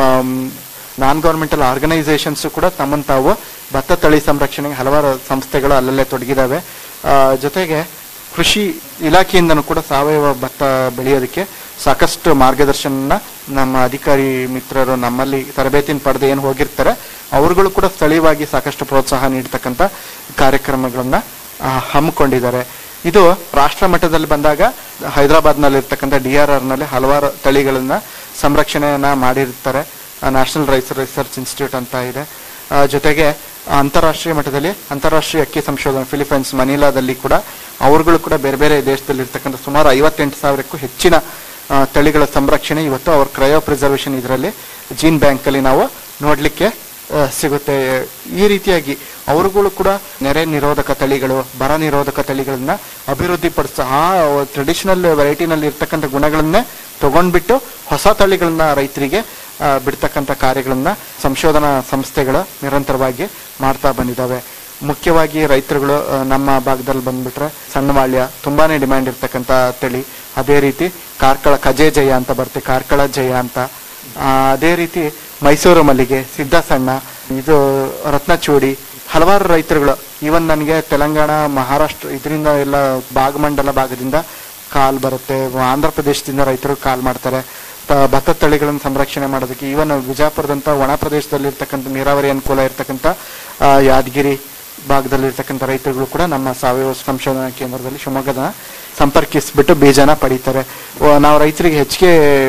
ನಾನ್ ಗವರ್ಮೆಂಟಲ್ ಆರ್ಗನೈಸೇಷನ್ಸ್ ಕೂಡ ತಮ್ಮನ್ನು ತಾವು ಭತ್ತ ತಳಿ ಸಂರಕ್ಷಣೆಗೆ ಹಲವಾರು ಸಂಸ್ಥೆಗಳು ಅಲ್ಲಲ್ಲೇ ತೊಡಗಿದಾವೆ ಆ, ಜೊತೆಗೆ ಕೃಷಿ ಇಲಾಖೆಯಿಂದನೂ ಕೂಡ ಸಾವಯವ ಭತ್ತ ಬೆಳೆಯೋದಕ್ಕೆ ಸಾಕಷ್ಟು ಮಾರ್ಗದರ್ಶನ ನಮ್ಮ ಅಧಿಕಾರಿ ಮಿತ್ರರು ನಮ್ಮಲ್ಲಿ ತರಬೇತಿನ ಪಡೆದು ಏನು ಹೋಗಿರ್ತಾರೆ ಅವರುಗಳು ಕೂಡ ಸ್ಥಳೀಯವಾಗಿ ಸಾಕಷ್ಟು ಪ್ರೋತ್ಸಾಹ ನೀಡ್ತಕ್ಕಂಥ ಕಾರ್ಯಕ್ರಮಗಳನ್ನ ಆ, ಹಮ್ಮಿಕೊಂಡಿದ್ದಾರೆ ಇದು ರಾಷ್ಟ್ರ ಮಟ್ಟದಲ್ಲಿ ಬಂದಾಗ ಹೈದರಾಬಾದ್ನಲ್ಲಿ ಇರ್ತಕ್ಕಂಥ ಡಿ ಆರ್ ಆರ್ ನಲ್ಲಿ ಹಲವಾರು ತಳಿಗಳನ್ನ ಸಂರಕ್ಷಣೆಯನ್ನ ಮಾಡಿರ್ತಾರೆ ನ್ಯಾಷನಲ್ ರೈಸ್ ರಿಸರ್ಚ್ ಇನ್ಸ್ಟಿಟ್ಯೂಟ್ ಅಂತ ಇದೆ ಆ, ಜೊತೆಗೆ ಅಂತಾರಾಷ್ಟ್ರೀಯ ಮಟ್ಟದಲ್ಲಿ ಅಂತಾರಾಷ್ಟ್ರೀಯ ಅಕ್ಕಿ ಸಂಶೋಧನಾ ಫಿಲಿಪೈನ್ಸ್ ಮನಿಲಾದಲ್ಲಿ ಕೂಡ ಅವರುಗಳು ಕೂಡ ಬೇರೆ ಬೇರೆ ದೇಶದಲ್ಲಿ ಇರ್ತಕ್ಕಂಥ ಸುಮಾರು ಐವತ್ತೆಂಟು ಸಾವಿರಕ್ಕೂ ಹೆಚ್ಚಿನ ಆ, ತಳಿಗಳ ಸಂರಕ್ಷಣೆ ಇವತ್ತು ಅವ್ರ ಕ್ರಯೋ ಪ್ರಿಸರ್ವೇಷನ್ ಇದರಲ್ಲಿ ಜೀನ್ ಬ್ಯಾಂಕ್ ಅಲ್ಲಿ ನಾವು ನೋಡ್ಲಿಕ್ಕೆ ಆ, ಸಿಗುತ್ತೆ ಈ ರೀತಿಯಾಗಿ ಅವರುಗಳು ಕೂಡ ನೆರೆ ನಿರೋಧಕ ತಳಿಗಳು ಬರ ನಿರೋಧಕ ತಳಿಗಳನ್ನ ಅಭಿವೃದ್ಧಿ ಪಡಿಸ ಆ ಟ್ರೆಡಿಷನಲ್ ವೆರೈಟಿನಲ್ಲಿ ಇರ್ತಕ್ಕಂಥ ಗುಣಗಳನ್ನೇ ತಗೊಂಡ್ಬಿಟ್ಟು ಹೊಸ ತಳಿಗಳನ್ನ ರೈತರಿಗೆ ಆ, ಬಿಡ್ತಕ್ಕಂಥ ಕಾರ್ಯಗಳನ್ನ ಸಂಶೋಧನಾ ಸಂಸ್ಥೆಗಳು ನಿರಂತರವಾಗಿ ಮಾಡ್ತಾ ಬಂದಿದ್ದಾವೆ ಮುಖ್ಯವಾಗಿ ರೈತರುಗಳು ಆ, ನಮ್ಮ ಭಾಗದಲ್ಲಿ ಬಂದ್ಬಿಟ್ರೆ ಸಣ್ಣವಾಳ್ಯ ತುಂಬಾನೇ ಡಿಮ್ಯಾಂಡ್ ಇರ್ತಕ್ಕಂಥ ತಳಿ ಅದೇ ರೀತಿ ಕಾರ್ಕಳ ಕಜೆ ಜಯ ಅಂತ ಬರುತ್ತೆ ಕಾರ್ಕಳ ಜಯ ಅಂತ ಆ, ಅದೇ ರೀತಿ ಮೈಸೂರು ಮಲ್ಲಿಗೆ ಸಿದ್ಧ ಸಣ್ಣ ಇದು ರತ್ನಚೂಡಿ ಹಲವಾರು ರೈತರುಗಳು ಈವನ್ ನನಗೆ ತೆಲಂಗಾಣ ಮಹಾರಾಷ್ಟ್ರ ಇದರಿಂದ ಎಲ್ಲ ಭಾಗಮಂಡಲ ಭಾಗದಿಂದ ಕಾಲ್ ಬರುತ್ತೆ ಆಂಧ್ರ ಪ್ರದೇಶದಿಂದ ರೈತರು ಕಾಲ್ ಮಾಡ್ತಾರೆ ತ- ಭತ್ತದ ತಳಿಗಳನ್ನು ಸಂರಕ್ಷಣೆ ಮಾಡೋದಕ್ಕೆ ಈವನ್ ವಿಜಾಪುರದಂತ ಒಣ ಪ್ರದೇಶದಲ್ಲಿ ಇರ್ತಕ್ಕಂಥ ನೀರಾವರಿ ಅನುಕೂಲ ಇರ್ತಕ್ಕಂಥ ಆ, ಯಾದಗಿರಿ ಭಾಗದಲ್ಲಿರ್ತಕ್ಕಂಥ ರೈತರುಗಳು ಕೂಡ ನಮ್ಮ ಸಾವಯವ ಸಂಶೋಧನಾ ಕೇಂದ್ರದಲ್ಲಿ ಶಿವಮೊಗ್ಗದ ಸಂಪರ್ಕಿಸ್ಬಿಟ್ಟು ಬೀಜನ ಪಡೀತಾರೆ ವ- ನಾವು ರೈತರಿಗೆ ಹೆಚ್ಚಿಗೆ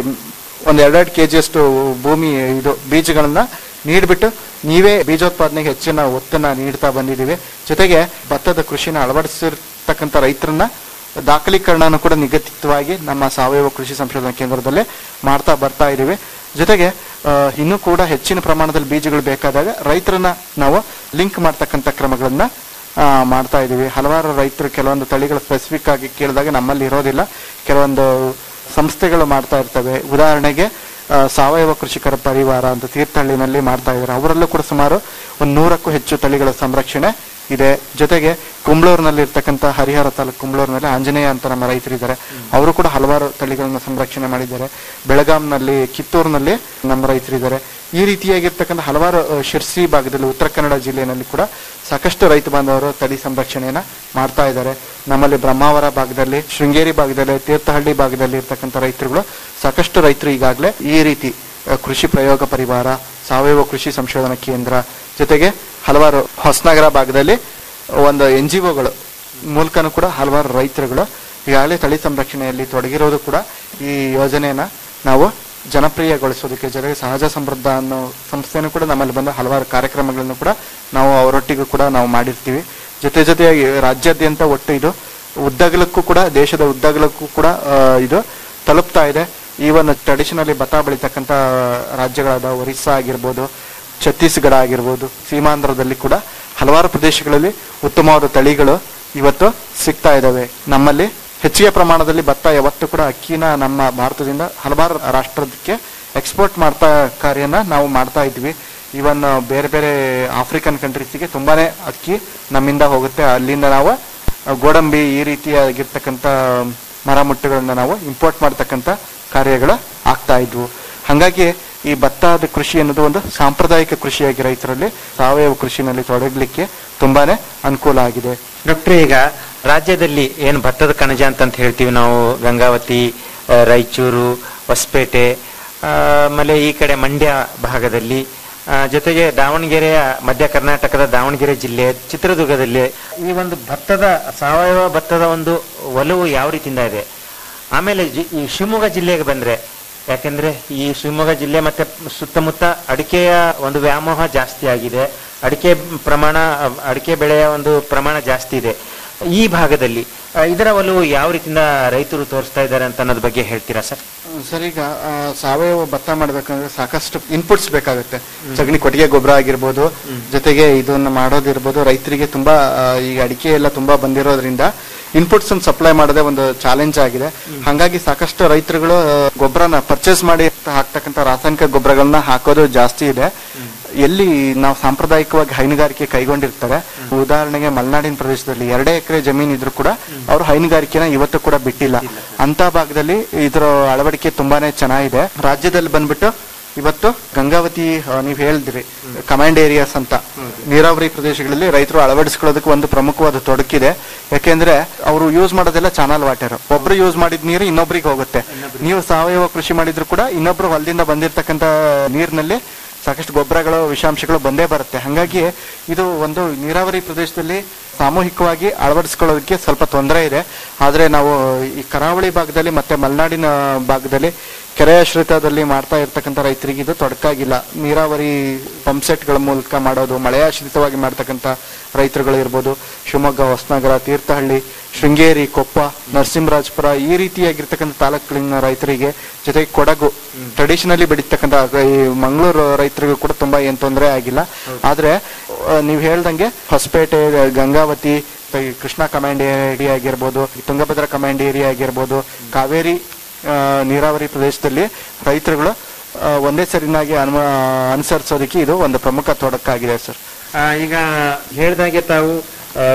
ಒಂದ್ ಎರಡೆರಡು ಕೆ ಜಿಯಷ್ಟು ಭೂಮಿ ಇದು ಬೀಜಗಳನ್ನ ನೀಡ್ಬಿಟ್ಟು ನೀವೇ ಬೀಜೋತ್ಪಾದನೆಗೆ ಹೆಚ್ಚಿನ ಒತ್ತನ್ನ ನೀಡ್ತಾ ಬಂದಿದ್ದೀವಿ ಜೊತೆಗೆ ಭತ್ತದ ಕೃಷಿನ ಅಳವಡಿಸಿರ್ತಕ್ಕಂಥ ರೈತರನ್ನ ದಾಖಲೀಕರಣನೂ ಕೂಡ ನಿಗದಿತವಾಗಿ ನಮ್ಮ ಸಾವಯವ ಕೃಷಿ ಸಂಶೋಧನಾ ಕೇಂದ್ರದಲ್ಲೇ ಮಾಡ್ತಾ ಬರ್ತಾ ಇದ್ದೀವಿ ಜೊತೆಗೆ ಆ, ಇನ್ನೂ ಕೂಡ ಹೆಚ್ಚಿನ ಪ್ರಮಾಣದಲ್ಲಿ ಬೀಜಗಳು ಬೇಕಾದಾಗ ರೈತರನ್ನ ನಾವು ಲಿಂಕ್ ಮಾಡ್ತಕ್ಕಂಥ ಕ್ರಮಗಳನ್ನ ಆ, ಮಾಡ್ತಾ ಇದ್ದೀವಿ ಹಲವಾರು ರೈತರು ಕೆಲವೊಂದು ತಳಿಗಳು ಸ್ಪೆಸಿಫಿಕ್ ಆಗಿ ಕೇಳಿದಾಗ ನಮ್ಮಲ್ಲಿ ಇರೋದಿಲ್ಲ ಕೆಲವೊಂದು ಸಂಸ್ಥೆಗಳು ಮಾಡ್ತಾ ಇರ್ತವೆ ಉದಾಹರಣೆಗೆ ಆ, ಸಾವಯವ ಕೃಷಿಕರ ಪರಿವಾರ ಅಂತ ತೀರ್ಥಹಳ್ಳಿನಲ್ಲಿ ಮಾಡ್ತಾ ಇದ್ದಾರೆ ಅವರಲ್ಲೂ ಕೂಡ ಸುಮಾರು ಒಂದು ನೂರಕ್ಕೂ ಹೆಚ್ಚು ತಳಿಗಳ ಸಂರಕ್ಷಣೆ ಇದೆ ಜೊತೆಗೆ ಕುಂಬ್ಳೂರಿನಲ್ಲಿ ಇರ್ತಕ್ಕಂಥ ಹರಿಹರ ತಾಲೂಕು ಕುಂಬ್ಳೂರಿನಲ್ಲಿ ಆಂಜನೇಯ ಅಂತ ನಮ್ಮ ರೈತರಿದ್ದಾರೆ ಅವರು ಕೂಡ ಹಲವಾರು ತಳಿಗಳನ್ನ ಸಂರಕ್ಷಣೆ ಮಾಡಿದ್ದಾರೆ ಬೆಳಗಾಂನಲ್ಲಿ ಕಿತ್ತೂರಿನಲ್ಲಿ ನಮ್ಮ ರೈತರಿದ್ದಾರೆ ಈ ರೀತಿಯಾಗಿರ್ತಕ್ಕಂಥ ಹಲವಾರು ಆ, ಶಿರ್ಸಿ ಭಾಗದಲ್ಲಿ ಉತ್ತರ ಕನ್ನಡ ಜಿಲ್ಲೆಯಲ್ಲಿ ಕೂಡ ಸಾಕಷ್ಟು ರೈತ ಬಾಂಧವರು ತಳಿ ಸಂರಕ್ಷಣೆಯನ್ನ ಮಾಡ್ತಾ ಇದ್ದಾರೆ ನಮ್ಮಲ್ಲಿ ಬ್ರಹ್ಮಾವರ ಭಾಗದಲ್ಲಿ ಶೃಂಗೇರಿ ಭಾಗದಲ್ಲಿ ತೀರ್ಥಹಳ್ಳಿ ಭಾಗದಲ್ಲಿ ಇರ್ತಕ್ಕಂಥ ರೈತರುಗಳು ಸಾಕಷ್ಟು ರೈತರು ಈಗಾಗಲೇ ಈ ರೀತಿ ಆ, ಕೃಷಿ ಪ್ರಯೋಗ ಪರಿವಾರ ಸಾವಯವ ಕೃಷಿ ಸಂಶೋಧನಾ ಕೇಂದ್ರ ಜೊತೆಗೆ ಹಲವಾರು ಹೊಸನಗರ ಭಾಗದಲ್ಲಿ ಒಂದು ಎನ್ ಜಿ ಒಗಳು ಮೂಲಕನೂ ಕೂಡ ಹಲವಾರು ರೈತರುಗಳು ಈಗಾಗಲೇ ತಳಿ ಸಂರಕ್ಷಣೆಯಲ್ಲಿ ತೊಡಗಿರೋದು ಕೂಡ ಈ ಯೋಜನೆಯನ್ನ ನಾವು ಜನಪ್ರಿಯಗೊಳಿಸೋದಕ್ಕೆ ಜೊತೆಗೆ ಸಹಜ ಸಮೃದ್ಧ ಅನ್ನೋ ಸಂಸ್ಥೆನೂ ಕೂಡ ನಮ್ಮಲ್ಲಿ ಬಂದ ಹಲವಾರು ಕಾರ್ಯಕ್ರಮಗಳನ್ನು ಕೂಡ ನಾವು ಅವರೊಟ್ಟಿಗೂ ಕೂಡ ನಾವು ಮಾಡಿರ್ತೀವಿ ಜೊತೆ ಜೊತೆಯಾಗಿ ರಾಜ್ಯಾದ್ಯಂತ ಒಟ್ಟು ಇದು ಉದ್ದಗಲಕ್ಕೂ ಕೂಡ ದೇಶದ ಉದ್ದಗಲಕ್ಕೂ ಕೂಡ ಆ, ಇದು ತಲುಪ್ತಾ ಇದೆ ಈವನ್ ಟ್ರೆಡಿಷನಲಿ ಭತ್ತ ಬೆಳೀತಕ್ಕಂಥ ರಾಜ್ಯಗಳಾದ ಒರಿಸ್ಸಾ ಆಗಿರ್ಬೋದು ಛತ್ತೀಸ್ಗಢ ಆಗಿರ್ಬೋದು ಸೀಮಾಂಧ್ರದಲ್ಲಿ ಕೂಡ ಹಲವಾರು ಪ್ರದೇಶಗಳಲ್ಲಿ ಉತ್ತಮವಾದ ತಳಿಗಳು ಇವತ್ತು ಸಿಗ್ತಾ ಇದ್ದಾವೆ ನಮ್ಮಲ್ಲಿ ಹೆಚ್ಚಿಗೆ ಪ್ರಮಾಣದಲ್ಲಿ ಭತ್ತ ಯಾವತ್ತೂ ಕೂಡ ಅಕ್ಕಿನ ನಮ್ಮ ಭಾರತದಿಂದ ಹಲವಾರು ರಾಷ್ಟ್ರಕ್ಕೆ ಎಕ್ಸ್ಪೋರ್ಟ್ ಮಾಡ್ತಾ ಕಾರ್ಯನ ನಾವು ಮಾಡ್ತಾ ಇದ್ವಿ ಇವನ್ ಬೇರೆ ಬೇರೆ ಆಫ್ರಿಕನ್ ಕಂಟ್ರೀಸ್ಗೆ ತುಂಬಾನೇ ಅಕ್ಕಿ ನಮ್ಮಿಂದ ಹೋಗುತ್ತೆ ಅಲ್ಲಿಂದ ನಾವು ಗೋಡಂಬಿ ಈ ರೀತಿಯಾಗಿರ್ತಕ್ಕಂಥ ಮರಮುಟ್ಟುಗಳನ್ನ ನಾವು ಇಂಪೋರ್ಟ್ ಮಾಡ್ತಕ್ಕಂಥ ಕಾರ್ಯಗಳು ಆಗ್ತಾ ಇದ್ವು ಹಾಗಾಗಿ ಈ ಭತ್ತದ ಕೃಷಿ ಅನ್ನೋದು ಒಂದು ಸಾಂಪ್ರದಾಯಿಕ ಕೃಷಿಯಾಗಿ ರೈತರಲ್ಲಿ ಸಾವಯವ ಕೃಷಿನಲ್ಲಿ ತೊಡಗಲಿಕ್ಕೆ ತುಂಬಾನೇ ಅನುಕೂಲ ಆಗಿದೆ ಡಾಕ್ಟರ್ ಈಗ ರಾಜ್ಯದಲ್ಲಿ ಏನು ಭತ್ತದ ಕಣಜ ಅಂತ ಹೇಳ್ತೀವಿ ನಾವು ಗಂಗಾವತಿ ಆ, ರಾಯಚೂರು ಹೊಸಪೇಟೆ ಆ, ಆಮೇಲೆ ಈ ಕಡೆ ಮಂಡ್ಯ ಭಾಗದಲ್ಲಿ ಆ, ಜೊತೆಗೆ ದಾವಣಗೆರೆಯ ಮಧ್ಯ ಕರ್ನಾಟಕದ ದಾವಣಗೆರೆ ಜಿಲ್ಲೆ ಚಿತ್ರದುರ್ಗದಲ್ಲಿ ಈ ಒಂದು ಭತ್ತದ ಸಾವಯವ ಭತ್ತದ ಒಂದು ಒಲವು ಯಾವ ರೀತಿಯಿಂದ ಇದೆ ಆಮೇಲೆ ಜಿ- ಈ ಶಿವಮೊಗ್ಗ ಜಿಲ್ಲೆಗೆ ಬಂದ್ರೆ ಯಾಕೆಂದ್ರೆ ಈ ಶಿವಮೊಗ್ಗ ಜಿಲ್ಲೆ ಮತ್ತೆ ಸುತ್ತಮುತ್ತ ಅಡಿಕೆಯ ಒಂದು ವ್ಯಾಮೋಹ ಜಾಸ್ತಿ ಆಗಿದೆ ಅಡಿಕೆ ಪ್ರಮಾಣ ಅಡಿಕೆ ಬೆಳೆಯ ಒಂದು ಪ್ರಮಾಣ ಜಾಸ್ತಿ ಇದೆ ಈ ಭಾಗದಲ್ಲಿ ಆ, ಇದರ ಒಲವು ಯಾವ ರೀತಿಯಿಂದ ರೈತರು ತೋರಿಸ್ತಾ ಇದ್ದಾರೆ ಅಂತ ಅನ್ನೋದ್ರ ಬಗ್ಗೆ ಹೇಳ್ತೀರಾ ಸರ್ ಸರ್ ಈಗ ಆ, ಸಾವಯವ ಭತ್ತ ಮಾಡ್ಬೇಕಂದ್ರೆ ಸಾಕಷ್ಟು ಇನ್ಪುಟ್ಸ್ ಬೇಕಾಗುತ್ತೆ ಸಗಣಿ ಕೊಟ್ಟಿಗೆ ಗೊಬ್ಬರ ಆಗಿರ್ಬೋದು ಜೊತೆಗೆ ಇದನ್ನ ಮಾಡೋದಿರ್ಬೋದು ರೈತರಿಗೆ ತುಂಬಾ ಆ, ಈಗ ಅಡಿಕೆ ಎಲ್ಲ ತುಂಬಾ ಬಂದಿರೋದ್ರಿಂದ ಇನ್ಪುಟ್ಸ್ ಸಪ್ಲೈ ಮಾಡೋದೇ ಒಂದು ಚಾಲೆಂಜ್ ಆಗಿದೆ ಹಾಗಾಗಿ ಸಾಕಷ್ಟು ರೈತರುಗಳು ಆ, ಗೊಬ್ಬರನ ಪರ್ಚೇಸ್ ಮಾಡಿ ಹಾಕ್ತಕ್ಕಂಥ ರಾಸಾಯನಿಕ ಗೊಬ್ಬರಗಳನ್ನ ಹಾಕೋದು ಜಾಸ್ತಿ ಇದೆ ಎಲ್ಲಿ ನಾವು ಸಾಂಪ್ರದಾಯಿಕವಾಗಿ ಹೈನುಗಾರಿಕೆ ಕೈಗೊಂಡಿರ್ತಾರೆ ಉದಾಹರಣೆಗೆ ಮಲೆನಾಡಿನ ಪ್ರದೇಶದಲ್ಲಿ ಎರಡೇ ಎಕರೆ ಜಮೀನು ಇದ್ರೂ ಕೂಡ ಅವರು ಹೈನುಗಾರಿಕೆನ ಇವತ್ತು ಕೂಡ ಬಿಟ್ಟಿಲ್ಲ ಅಂತ ಭಾಗದಲ್ಲಿ ಇದರ ಅಳವಡಿಕೆ ತುಂಬಾನೇ ಚೆನ್ನಾಗಿದೆ ರಾಜ್ಯದಲ್ಲಿ ಬಂದ್ಬಿಟ್ಟು ಇವತ್ತು ಗಂಗಾವತಿ ಆ, ನೀವ್ ಹೇಳಿದ್ರಿ ಕಮಾಂಡ್ ಏರಿಯಾಸ್ ಅಂತ ನೀರಾವರಿ ಪ್ರದೇಶಗಳಲ್ಲಿ ರೈತರು ಅಳವಡಿಸ್ಕೊಳ್ಳೋದಕ್ಕೆ ಒಂದು ಪ್ರಮುಖವಾದ ತೊಡಕಿದೆ ಯಾಕೆಂದ್ರೆ ಅವರು ಯೂಸ್ ಮಾಡೋದೆಲ್ಲ ಚಾನಲ್ ವಾಟರ್ ಒಬ್ರು ಯೂಸ್ ಮಾಡಿದ ನೀರು ಇನ್ನೊಬ್ರಿಗೆ ಹೋಗುತ್ತೆ ನೀವು ಸಾವಯವ ಕೃಷಿ ಮಾಡಿದ್ರು ಕೂಡ ಇನ್ನೊಬ್ರು ಹೊಲದಿಂದ ಬಂದಿರತಕ್ಕಂತ ನೀರಿನಲ್ಲಿ ಸಾಕಷ್ಟು ಗೊಬ್ಬರಗಳು ವಿಷಾಂಶಗಳು ಬಂದೇ ಬರುತ್ತೆ ಹಾಗಾಗಿ ಇದು ಒಂದು ನೀರಾವರಿ ಪ್ರದೇಶದಲ್ಲಿ ಸಾಮೂಹಿಕವಾಗಿ ಅಳವಡಿಸ್ಕೊಳ್ಳೋದಕ್ಕೆ ಸ್ವಲ್ಪ ತೊಂದರೆ ಇದೆ ಆದ್ರೆ ನಾವು ಈ ಕರಾವಳಿ ಭಾಗದಲ್ಲಿ ಮತ್ತೆ ಮಲೆನಾಡಿನ ಭಾಗದಲ್ಲಿ ಕೆರೆಯಾಶ್ರಿತದಲ್ಲಿ ಮಾಡ್ತಾ ಇರ್ತಕ್ಕಂಥ ರೈತರಿಗೆ ಇದು ತೊಡಕಾಗಿಲ್ಲ ನೀರಾವರಿ ಪಂಪ್ಸೆಟ್ಗಳ ಮೂಲಕ ಮಾಡೋದು ಮಳೆಯಾಶ್ರಿತವಾಗಿ ಮಾಡ್ತಕ್ಕಂಥ ರೈತರುಗಳು ಇರ್ಬೋದು ಶಿವಮೊಗ್ಗ ಹೊಸನಗರ ತೀರ್ಥಹಳ್ಳಿ ಶೃಂಗೇರಿ ಕೊಪ್ಪ ನರಸಿಂಹರಾಜಪುರ ಈ ರೀತಿಯಾಗಿರ್ತಕ್ಕಂಥ ತಾಲೂಕುಗಳಿನ ರೈತರಿಗೆ ಜೊತೆಗೆ ಕೊಡಗು ಟ್ರೆಡಿಷನಲಿ ಬೆಳೀತಕ್ಕಂಥ ಈ ಮಂಗಳೂರು ರೈತರಿಗೂ ಕೂಡ ತುಂಬಾ ಏನ್ ತೊಂದರೆ ಆಗಿಲ್ಲ ಆದ್ರೆ ಆ, ನೀವ್ ಹೇಳ್ದಂಗೆ ಹೊಸಪೇಟೆ ಗಂಗಾವತಿ ಈ ಕೃಷ್ಣ ಕಮಾಂಡ್ ಏರಿಯಾ ಆಗಿರ್ಬೋದು ತುಂಗಭದ್ರಾ ಕಮಾಂಡ್ ಏರಿಯಾ ಆಗಿರ್ಬೋದು ಕಾವೇರಿ ಆ, ನೀರಾವರಿ ಪ್ರದೇಶದಲ್ಲಿ ರೈತರುಗಳು ಆ, ಒಂದೇ ಸರಿನಾಗಿ ಅನುಮ ಅನುಸರಿಸೋದಕ್ಕೆ ಇದು ಒಂದು ಪ್ರಮುಖ ತೊಡಕಾಗಿದೆ ಸರ್ ಆ, ಈಗ ಹೇಳ್ದಾಗೆ ತಾವು ಆ,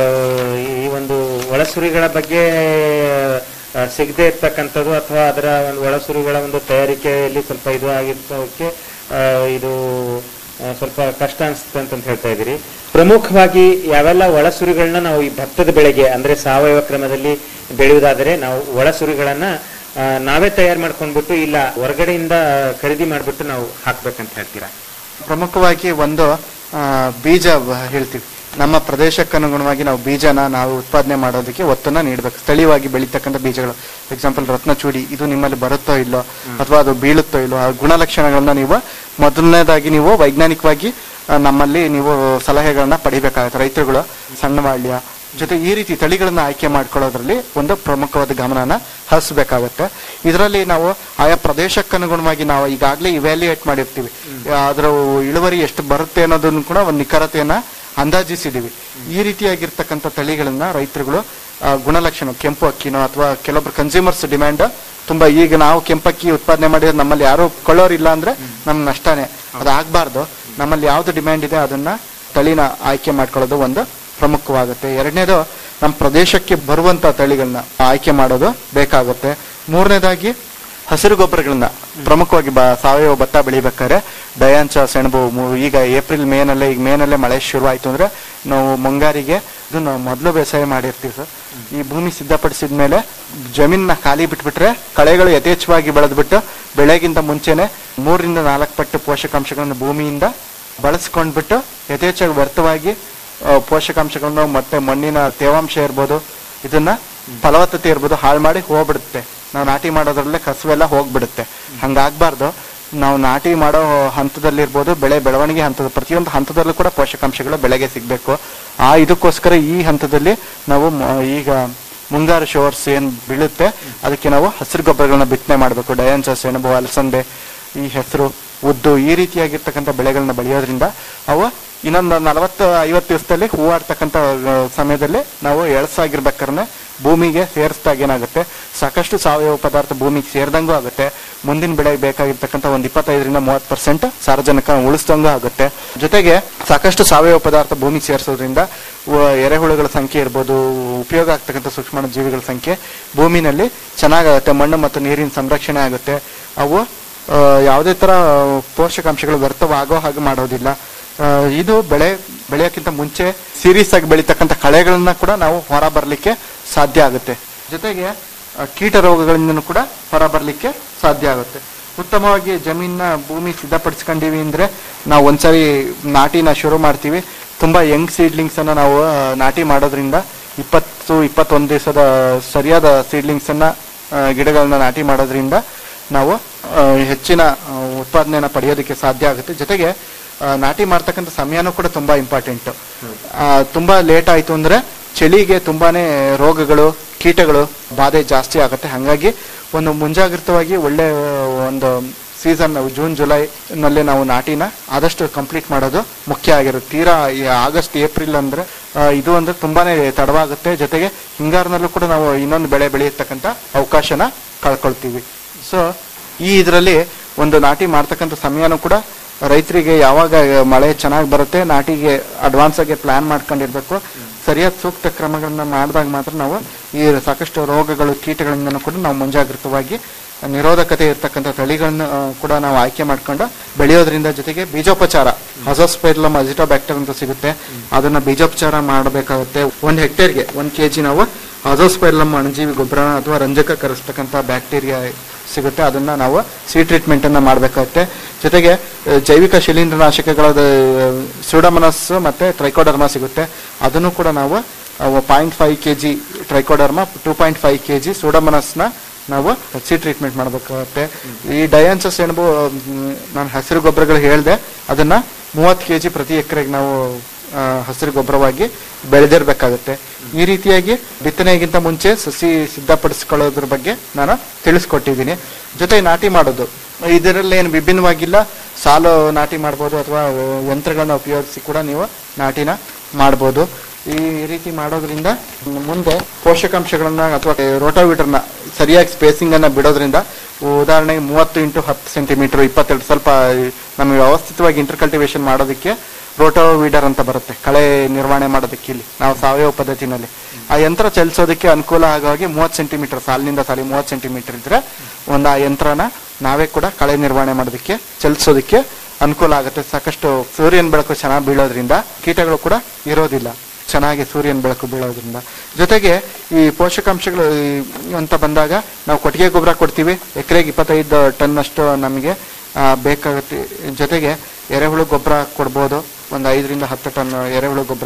ಈ ಒಂದು ಒಳಸುರಿಗಳ ಬಗ್ಗೆ ಆ, ಸಿಗದೆ ಇರ್ತಕ್ಕಂಥದ್ದು ಅಥವಾ ಅದರ ಒಂದು ಒಳಸುರಿಗಳ ಒಂದು ತಯಾರಿಕೆಯಲ್ಲಿ ಸ್ವಲ್ಪ ಇದು ಆಗಿರೋದಕ್ಕೆ ಆ, ಇದು ಆ, ಸ್ವಲ್ಪ ಕಷ್ಟ ಅನಿಸುತ್ತೆ ಅಂತ ಹೇಳ್ತಾ ಇದ್ದೀರಿ ಪ್ರಮುಖವಾಗಿ ಯಾವೆಲ್ಲ ಒಳಸುರಿಗಳನ್ನ ನಾವು ಈ ಭತ್ತದ ಬೆಳೆಗೆ ಅಂದ್ರೆ ಸಾವಯವ ಕ್ರಮದಲ್ಲಿ ಬೆಳೆಯುವುದಾದರೆ ನಾವು ಒಳಸುರಿಗಳನ್ನ ಆ, ನಾವೇ ತಯಾರು ಮಾಡ್ಕೊಂಡ್ಬಿಟ್ಟು ಇಲ್ಲ ಹೊರಗಡೆಯಿಂದ ಖರೀದಿ ಮಾಡ್ಬಿಟ್ಟು ನಾವು ಹಾಕ್ಬೇಕಂತ ಹೇಳ್ತೀರಾ ಪ್ರಮುಖವಾಗಿ ಒಂದು ಆ, ಬೀಜ ಬ- ಹೇಳ್ತೀವಿ ನಮ್ಮ ಪ್ರದೇಶಕ್ಕೆ ಅನುಗುಣವಾಗಿ ನಾವು ಬೀಜನ ನಾವು ಉತ್ಪಾದನೆ ಮಾಡೋದಕ್ಕೆ ಒತ್ತನ್ನ ನೀಡಬೇಕು ಸ್ಥಳೀಯವಾಗಿ ಬೆಳೀತಕ್ಕಂಥ ಬೀಜಗಳು ಎಕ್ಸಾಂಪಲ್ ರತ್ನಚೂಡಿ ಇದು ನಿಮ್ಮಲ್ಲಿ ಬರುತ್ತೋ ಇಲ್ಲೋ ಅಥವಾ ಅದು ಬೀಳುತ್ತೋ ಇಲ್ಲೋ ಆ ಗುಣಲಕ್ಷಣಗಳನ್ನ ನೀವು ಮೊದಲನೇದಾಗಿ ನೀವು ವೈಜ್ಞಾನಿಕವಾಗಿ ಆ, ನಮ್ಮಲ್ಲಿ ನೀವು ಸಲಹೆಗಳನ್ನ ಪಡಿಬೇಕಾಗುತ್ತೆ ರೈತರುಗಳು ಸಣ್ಣ ಬಾಳ್ಯ ಜೊತೆ ಈ ರೀತಿ ತಳಿಗಳನ್ನ ಆಯ್ಕೆ ಮಾಡ್ಕೊಳ್ಳೋದ್ರಲ್ಲಿ ಒಂದು ಪ್ರಮುಖವಾದ ಗಮನನ ಹರಿಸಬೇಕಾಗತ್ತೆ ಇದರಲ್ಲಿ ನಾವು ಆಯಾ ಪ್ರದೇಶಕ್ಕನುಗುಣವಾಗಿ ನಾವು ಈಗಾಗಲೇ ಇವ್ಯಾಲ್ಯೂಯೇಟ್ ಮಾಡಿರ್ತೀವಿ ಅದರ ಇಳುವರಿ ಎಷ್ಟು ಬರುತ್ತೆ ಅನ್ನೋದನ್ನು ಕೂಡ ಒಂದು ನಿಖರತೆಯನ್ನ ಅಂದಾಜಿಸಿದೀವಿ ಈ ರೀತಿಯಾಗಿರ್ತಕ್ಕಂಥ ತಳಿಗಳನ್ನ ರೈತರುಗಳು ಆ, ಗುಣಲಕ್ಷಣ ಕೆಂಪು ಅಕ್ಕಿನೋ ಅಥವಾ ಕೆಲವೊಬ್ರು ಕನ್ಸ್ಯೂಮರ್ಸ್ ಡಿಮ್ಯಾಂಡ್ ತುಂಬಾ ಈಗ ನಾವು ಕೆಂಪಕ್ಕಿ ಉತ್ಪಾದನೆ ಮಾಡಿದ್ರೆ ನಮ್ಮಲ್ಲಿ ಯಾರು ಕೊಳ್ಳೋರಿಲ್ಲ ಅಂದ್ರೆ ನಮ್ ನಷ್ಟನೇ ಅದಾಗಬಾರ್ದು ನಮ್ಮಲ್ಲಿ ಯಾವ್ದು ಡಿಮ್ಯಾಂಡ್ ಇದೆ ಅದನ್ನ ತಳಿನ ಆಯ್ಕೆ ಮಾಡ್ಕೊಳ್ಳೋದು ಒಂದು ಪ್ರಮುಖವಾಗುತ್ತೆ ಎರಡನೇದು ನಮ್ಮ ಪ್ರದೇಶಕ್ಕೆ ಬರುವಂತ ತಳಿಗಳನ್ನ ಆಯ್ಕೆ ಮಾಡೋದು ಬೇಕಾಗುತ್ತೆ ಮೂರನೇದಾಗಿ ಹಸಿರು ಗೊಬ್ಬರಗಳನ್ನ ಪ್ರಮುಖವಾಗಿ ಬ ಸಾವಯವ ಭತ್ತ ಬೆಳಿಬೇಕಾದ್ರೆ ಡಯಾಂಚ ಸೆಣಬು ಮು- ಈಗ ಏಪ್ರಿಲ್ ಮೇನಲ್ಲೇ ಈಗ ಮೇನಲ್ಲೇ ಮಳೆ ಶುರು ಆಯ್ತು ಅಂದ್ರೆ ನಾವು ಮುಂಗಾರಿಗೆ ಇದನ್ನ ಮೊದಲು ಬೇಸಾಯ ಮಾಡಿರ್ತೀವಿ ಸರ್ ಈ ಭೂಮಿ ಸಿದ್ಧಪಡಿಸಿದ ಮೇಲೆ ಜಮೀನ ಖಾಲಿ ಬಿಟ್ಬಿಟ್ರೆ ಕಳೆಗಳು ಯಥೇಚ್ಛವಾಗಿ ಬೆಳೆದ್ಬಿಟ್ಟು ಬೆಳೆಗಿಂತ ಮುಂಚೆನೆ ಮೂರರಿಂದ ನಾಲ್ಕು ಪಟ್ಟು ಪೋಷಕಾಂಶಗಳನ್ನು ಭೂಮಿಯಿಂದ ಬಳಸ್ಕೊಂಡ್ಬಿಟ್ಟು ಯಥೇಚ್ಛವಾಗಿ ವ್ಯರ್ಥವಾಗಿ ಆ, ಪೋಷಕಾಂಶಗಳನ್ನು ಮತ್ತೆ ಮಣ್ಣಿನ ತೇವಾಂಶ ಇರ್ಬೋದು ಇದನ್ನ ಫಲವತ್ತತೆ ಇರ್ಬೋದು ಹಾಳು ಮಾಡಿ ಹೋಗ್ಬಿಡುತ್ತೆ ನಾವು ನಾಟಿ ಮಾಡೋದ್ರಲ್ಲೇ ಕಸುವೆಲ್ಲ ಹೋಗ್ಬಿಡುತ್ತೆ ಹಂಗಾಗ್ಬಾರ್ದು ನಾವು ನಾಟಿ ಮಾಡೋ ಹಂತದಲ್ಲಿರ್ಬೋದು ಬೆಳೆ ಬೆಳವಣಿಗೆ ಹಂತದ ಪ್ರತಿಯೊಂದು ಹಂತದಲ್ಲೂ ಕೂಡ ಪೋಷಕಾಂಶಗಳು ಬೆಳೆಗೆ ಸಿಗ್ಬೇಕು ಆ ಇದಕ್ಕೋಸ್ಕರ ಈ ಹಂತದಲ್ಲಿ ನಾವು ಮ- ಈಗ ಮುಂಗಾರು ಶೋರ್ಸ್ ಏನ್ ಬೀಳುತ್ತೆ ಅದಕ್ಕೆ ನಾವು ಹಸಿರು ಗೊಬ್ಬರಗಳನ್ನ ಬಿತ್ತನೆ ಮಾಡಬೇಕು ಡಯಾನ್ಸ ಸೆಣಬು ಅಲಸಂದೆ ಈ ಹೆಸರು ಉದ್ದು ಈ ರೀತಿಯಾಗಿರ್ತಕ್ಕಂಥ ಬೆಳೆಗಳನ್ನ ಬೆಳೆಯೋದ್ರಿಂದ ಅವು ಇನ್ನೊಂದು ನಲವತ್ತು ಐವತ್ತು ದಿವಸದಲ್ಲಿ ಹೂವಾಡ್ತಕ್ಕಂಥ ಆ, ಸಮಯದಲ್ಲಿ ನಾವು ಎಳಸಾಗಿರ್ಬೇಕಾದ್ರೆ ಭೂಮಿಗೆ ಸೇರಿಸಿದಾಗ ಏನಾಗುತ್ತೆ ಸಾಕಷ್ಟು ಸಾವಯವ ಪದಾರ್ಥ ಭೂಮಿಗೆ ಸೇರಿದಂಗೂ ಆಗುತ್ತೆ ಮುಂದಿನ ಬೆಳೆಗೆ ಬೇಕಾಗಿರ್ತಕ್ಕಂಥ ಒಂದು ಇಪ್ಪತ್ತೈದರಿಂದ ಮೂವತ್ತು ಪರ್ಸೆಂಟ್ ಸಾರಜನಕ ಉಳಿಸ್ದಂಗೂ ಆಗುತ್ತೆ ಜೊತೆಗೆ ಸಾಕಷ್ಟು ಸಾವಯವ ಪದಾರ್ಥ ಭೂಮಿಗೆ ಸೇರಿಸೋದ್ರಿಂದ ವ- ಎರೆಹುಳುಗಳ ಸಂಖ್ಯೆ ಇರ್ಬೋದು ಉಪಯೋಗ ಆಗ್ತಕ್ಕಂಥ ಸೂಕ್ಷ್ಮ ಜೀವಿಗಳ ಸಂಖ್ಯೆ ಭೂಮಿನಲ್ಲಿ ಚೆನ್ನಾಗಾಗುತ್ತೆ ಮಣ್ಣು ಮತ್ತು ನೀರಿನ ಸಂರಕ್ಷಣೆ ಆಗುತ್ತೆ ಅವು ಆ, ಯಾವುದೇ ತರ ಪೋಷಕಾಂಶಗಳು ವ್ಯರ್ಥವಾಗೋ ಹಾಗೆ ಮಾಡೋದಿಲ್ಲ ಆ, ಇದು ಬೆಳೆ ಬೆಳೆಯೋಕ್ಕಿಂತ ಮುಂಚೆ ಸೀರಿಯಸ್ ಆಗಿ ಬೆಳೀತಕ್ಕಂಥ ಕಳೆಗಳನ್ನ ಕೂಡ ನಾವು ಹೊರ ಬರಲಿಕ್ಕೆ ಸಾಧ್ಯ ಆಗುತ್ತೆ ಜೊತೆಗೆ ಆ, ಕೀಟ ರೋಗಗಳಿಂದನೂ ಕೂಡ ಹೊರ ಬರಲಿಕ್ಕೆ ಸಾಧ್ಯ ಆಗುತ್ತೆ ಉತ್ತಮವಾಗಿ ಜಮೀನ ಭೂಮಿ ಸಿದ್ಧಪಡಿಸ್ಕೊಂಡಿವಿ ಅಂದ್ರೆ ನಾವು ಒಂದ್ಸರಿ ನಾಟಿನ ಶುರು ಮಾಡ್ತೀವಿ ತುಂಬಾ ಯಂಗ್ ಸೀಡ್ಲಿಂಗ್ಸ್ ಅನ್ನ ನಾವು ಆ, ನಾಟಿ ಮಾಡೋದ್ರಿಂದ ಇಪ್ಪತ್ತು ಇಪ್ಪತ್ತೊಂದು ದಿವಸದ ಸರಿಯಾದ ಸೀಡ್ಲಿಂಗ್ಸ್ ಅನ್ನ ಆ, ಗಿಡಗಳನ್ನ ನಾಟಿ ಮಾಡೋದ್ರಿಂದ ನಾವು ಆ, ಹೆಚ್ಚಿನ ಆ, ಉತ್ಪಾದನೆಯನ್ನ ಪಡೆಯೋದಕ್ಕೆ ಸಾಧ್ಯ ಆಗುತ್ತೆ ಜೊತೆಗೆ ಆ, ನಾಟಿ ಮಾಡ್ತಕ್ಕಂಥ ಸಮಯನೂ ಕೂಡ ತುಂಬಾ ಇಂಪಾರ್ಟೆಂಟ್ ತುಂಬಾ ಲೇಟ್ ಆಯ್ತು ಅಂದ್ರೆ ಚಳಿಗೆ ತುಂಬಾನೇ ರೋಗಗಳು ಕೀಟಗಳು ಬಾಧೆ ಜಾಸ್ತಿ ಆಗುತ್ತೆ ಹಾಗಾಗಿ ಒಂದು ಮುಂಜಾಗ್ರತವಾಗಿ ಒಳ್ಳೆ ಒಂದು ಸೀಸನ್ ಜೂನ್ ಜುಲೈ ನಲ್ಲಿ ನಾವು ನಾಟಿನ ಆದಷ್ಟು ಕಂಪ್ಲೀಟ್ ಮಾಡೋದು ಮುಖ್ಯ ಆಗಿರುತ್ತೆ ತೀರಾ ಈ ಆಗಸ್ಟ್ ಏಪ್ರಿಲ್ ಅಂದ್ರೆ ಆ, ಇದು ಅಂದ್ರೆ ತುಂಬಾನೇ ತಡವಾಗುತ್ತೆ ಜೊತೆಗೆ ಹಿಂಗಾರಿನಲ್ಲೂ ಕೂಡ ನಾವು ಇನ್ನೊಂದು ಬೆಳೆ ಬೆಳೆಯತಕ್ಕಂತ ಅವಕಾಶನ ಕಳ್ಕೊಳ್ತೀವಿ ಸೊ ಈ ಇದರಲ್ಲಿ ಒಂದು ನಾಟಿ ಮಾಡ್ತಕ್ಕಂಥ ಸಮಯನೂ ಕೂಡ ರೈತರಿಗೆ ಯಾವಾಗ ಮಳೆ ಚೆನ್ನಾಗಿ ಬರುತ್ತೆ ನಾಟಿಗೆ ಅಡ್ವಾನ್ಸ್ ಆಗಿ ಪ್ಲಾನ್ ಮಾಡ್ಕೊಂಡಿರ್ಬೇಕು ಸರಿಯಾದ ಸೂಕ್ತ ಕ್ರಮಗಳನ್ನ ಮಾಡಿದಾಗ ಮಾತ್ರ ನಾವು ಈ ಸಾಕಷ್ಟು ರೋಗಗಳು ಕೀಟಗಳಿಂದನೂ ಕೂಡ ನಾವು ಮುಂಜಾಗ್ರತವಾಗಿ ನಿರೋಧಕತೆ ಇರ್ತಕ್ಕಂಥ ತಳಿಗಳನ್ನ ಆ, ಕೂಡ ನಾವು ಆಯ್ಕೆ ಮಾಡ್ಕೊಂಡು ಬೆಳೆಯೋದ್ರಿಂದ ಜೊತೆಗೆ ಬೀಜೋಪಚಾರ ಹಜೋಸ್ಪೈರ್ಲಮ್ ಅಜಿಟೋಬ್ಯಾಕ್ಟರ್ ಅಂತ ಸಿಗುತ್ತೆ ಅದನ್ನ ಬೀಜೋಪಚಾರ ಮಾಡಬೇಕಾಗುತ್ತೆ ಒಂದ್ ಹೆಕ್ಟೇರ್ಗೆ ಒಂದ್ ಕೆಜಿ ನಾವು ಅಜೋಸ್ಪೈರ್ಲಮ್ ಅಣುಜೀವಿ ಗೊಬ್ಬರ ಅಥವಾ ರಂಜಕ ಕರೆಸ್ತಕ್ಕಂಥ ಬ್ಯಾಕ್ಟೀರಿಯಾ ಸಿಗುತ್ತೆ ಅದನ್ನ ನಾವು ಸಿ ಟ್ರೀಟ್ಮೆಂಟ್ ಅನ್ನ ಮಾಡಬೇಕಾಗುತ್ತೆ ಜೊತೆಗೆ ಆ, ಜೈವಿಕ ಶಿಲೀಂಧ್ರನಾಶಕಗಳಾದ ಸುಡಮನಸ್ ಮತ್ತೆ ಟ್ರೈಕೋಡರ್ಮಾ ಸಿಗುತ್ತೆ ಅದನ್ನು ಕೂಡ ನಾವು point five K G Trichoderma two point five K G ಸುಡಮನಸ್ನ ನಾವು ಸಿ ಟ್ರೀಟ್ಮೆಂಟ್ ಮಾಡಬೇಕಾಗುತ್ತೆ ಈ ಡಯಾನ್ಸಸ್ ಏನಬೋ ನಾನು ಹಸಿರು ಗೊಬ್ಬರಗಳು ಹೇಳಿದೆ ಅದನ್ನ ಮೂವತ್ತು ಕೆ ಜಿ ಪ್ರತಿ ಎಕರೆಗೆ ನಾವು ಆ, ಹಸಿರು ಗೊಬ್ಬರವಾಗಿ ಬೆಳೆದಿರ್ಬೇಕಾಗುತ್ತೆ ಈ ರೀತಿಯಾಗಿ ಬಿತ್ತನೆಗಿಂತ ಮುಂಚೆ ಸಸಿ ಸಿದ್ಧಪಡಿಸ್ಕೊಳ್ಳೋದ್ರ ಬಗ್ಗೆ ನಾನು ತಿಳಿಸ್ಕೊಟ್ಟಿದ್ದೀನಿ ಜೊತೆ ನಾಟಿ ಮಾಡೋದು ಇದರಲ್ಲಿ ಏನು ವಿಭಿನ್ನವಾಗಿಲ್ಲ ಸಾಲು ನಾಟಿ ಮಾಡ್ಬೋದು ಅಥವಾ ಯಂತ್ರಗಳನ್ನ ಉಪಯೋಗಿಸಿ ಕೂಡ ನೀವು ನಾಟಿನ ಮಾಡ್ಬೋದು ಈ ರೀತಿ ಮಾಡೋದ್ರಿಂದ ಮುಂದೆ ಪೋಷಕಾಂಶಗಳನ್ನ ಅಥವಾ ರೋಟಾವೀಟರ್ನ ಸರಿಯಾಗಿ ಸ್ಪೇಸಿಂಗ್ ಅನ್ನ ಬಿಡೋದ್ರಿಂದ ಉದಾಹರಣೆಗೆ ಮೂವತ್ತು ಇಂಟು ಹತ್ತು ಸೆಂಟಿಮೀಟರ್ ಇಪ್ಪತ್ತೆರಡು ಸ್ವಲ್ಪ ನಮಗೆ ವ್ಯವಸ್ಥಿತವಾಗಿ ಇಂಟರ್ ಕಲ್ಟಿವೇಶನ್ ಮಾಡೋದಕ್ಕೆ ರೋಟೋವೀಡರ್ ಅಂತ ಬರುತ್ತೆ ಕಳೆ ನಿರ್ವಹಣೆ ಮಾಡೋದಕ್ಕೆ ಇಲ್ಲಿ ನಾವು ಸಾವಯವ ಪದ್ಧತಿನಲ್ಲಿ ಆ ಯಂತ್ರ ಚಲಿಸೋದಕ್ಕೆ ಅನುಕೂಲ ಆಗೋ ಹಾಗೆ ಮೂವತ್ತು ಸೆಂಟಿಮೀಟರ್ ಸಾಲಿನಿಂದ ಸಾಲಿ ಮೂವತ್ತು ಸೆಂಟಿಮೀಟರ್ ಇದ್ರೆ ಒಂದು ಆ ಯಂತ್ರನ ನಾವೇ ಕೂಡ ಕಳೆ ನಿರ್ವಹಣೆ ಮಾಡೋದಕ್ಕೆ ಚಲಿಸೋದಕ್ಕೆ ಅನುಕೂಲ ಆಗುತ್ತೆ ಸಾಕಷ್ಟು ಸೂರ್ಯನ ಬೆಳಕು ಚೆನ್ನಾಗಿ ಬೀಳೋದ್ರಿಂದ ಕೀಟಗಳು ಕೂಡ ಇರೋದಿಲ್ಲ ಚೆನ್ನಾಗಿ ಸೂರ್ಯನ ಬೆಳಕು ಬೀಳೋದ್ರಿಂದ ಜೊತೆಗೆ ಈ ಪೋಷಕಾಂಶಗಳು ಈ ಅಂತ ಬಂದಾಗ ನಾವು ಕೊಟ್ಟಿಗೆ ಗೊಬ್ಬರ ಕೊಡ್ತೀವಿ ಎಕರೆಗೆ ಇಪ್ಪತ್ತೈದು ಟನ್ ಅಷ್ಟು ನಮಗೆ ಆ, ಬೇಕಾಗುತ್ತೆ ಜೊತೆಗೆ ಎರೆಹುಳು ಗೊಬ್ಬರ ಕೊಡ್ಬೋದು ಒಂದು ಐದರಿಂದ ಹತ್ತು ಟನ್ ಎರೆಹುಳು ಗೊಬ್ಬರ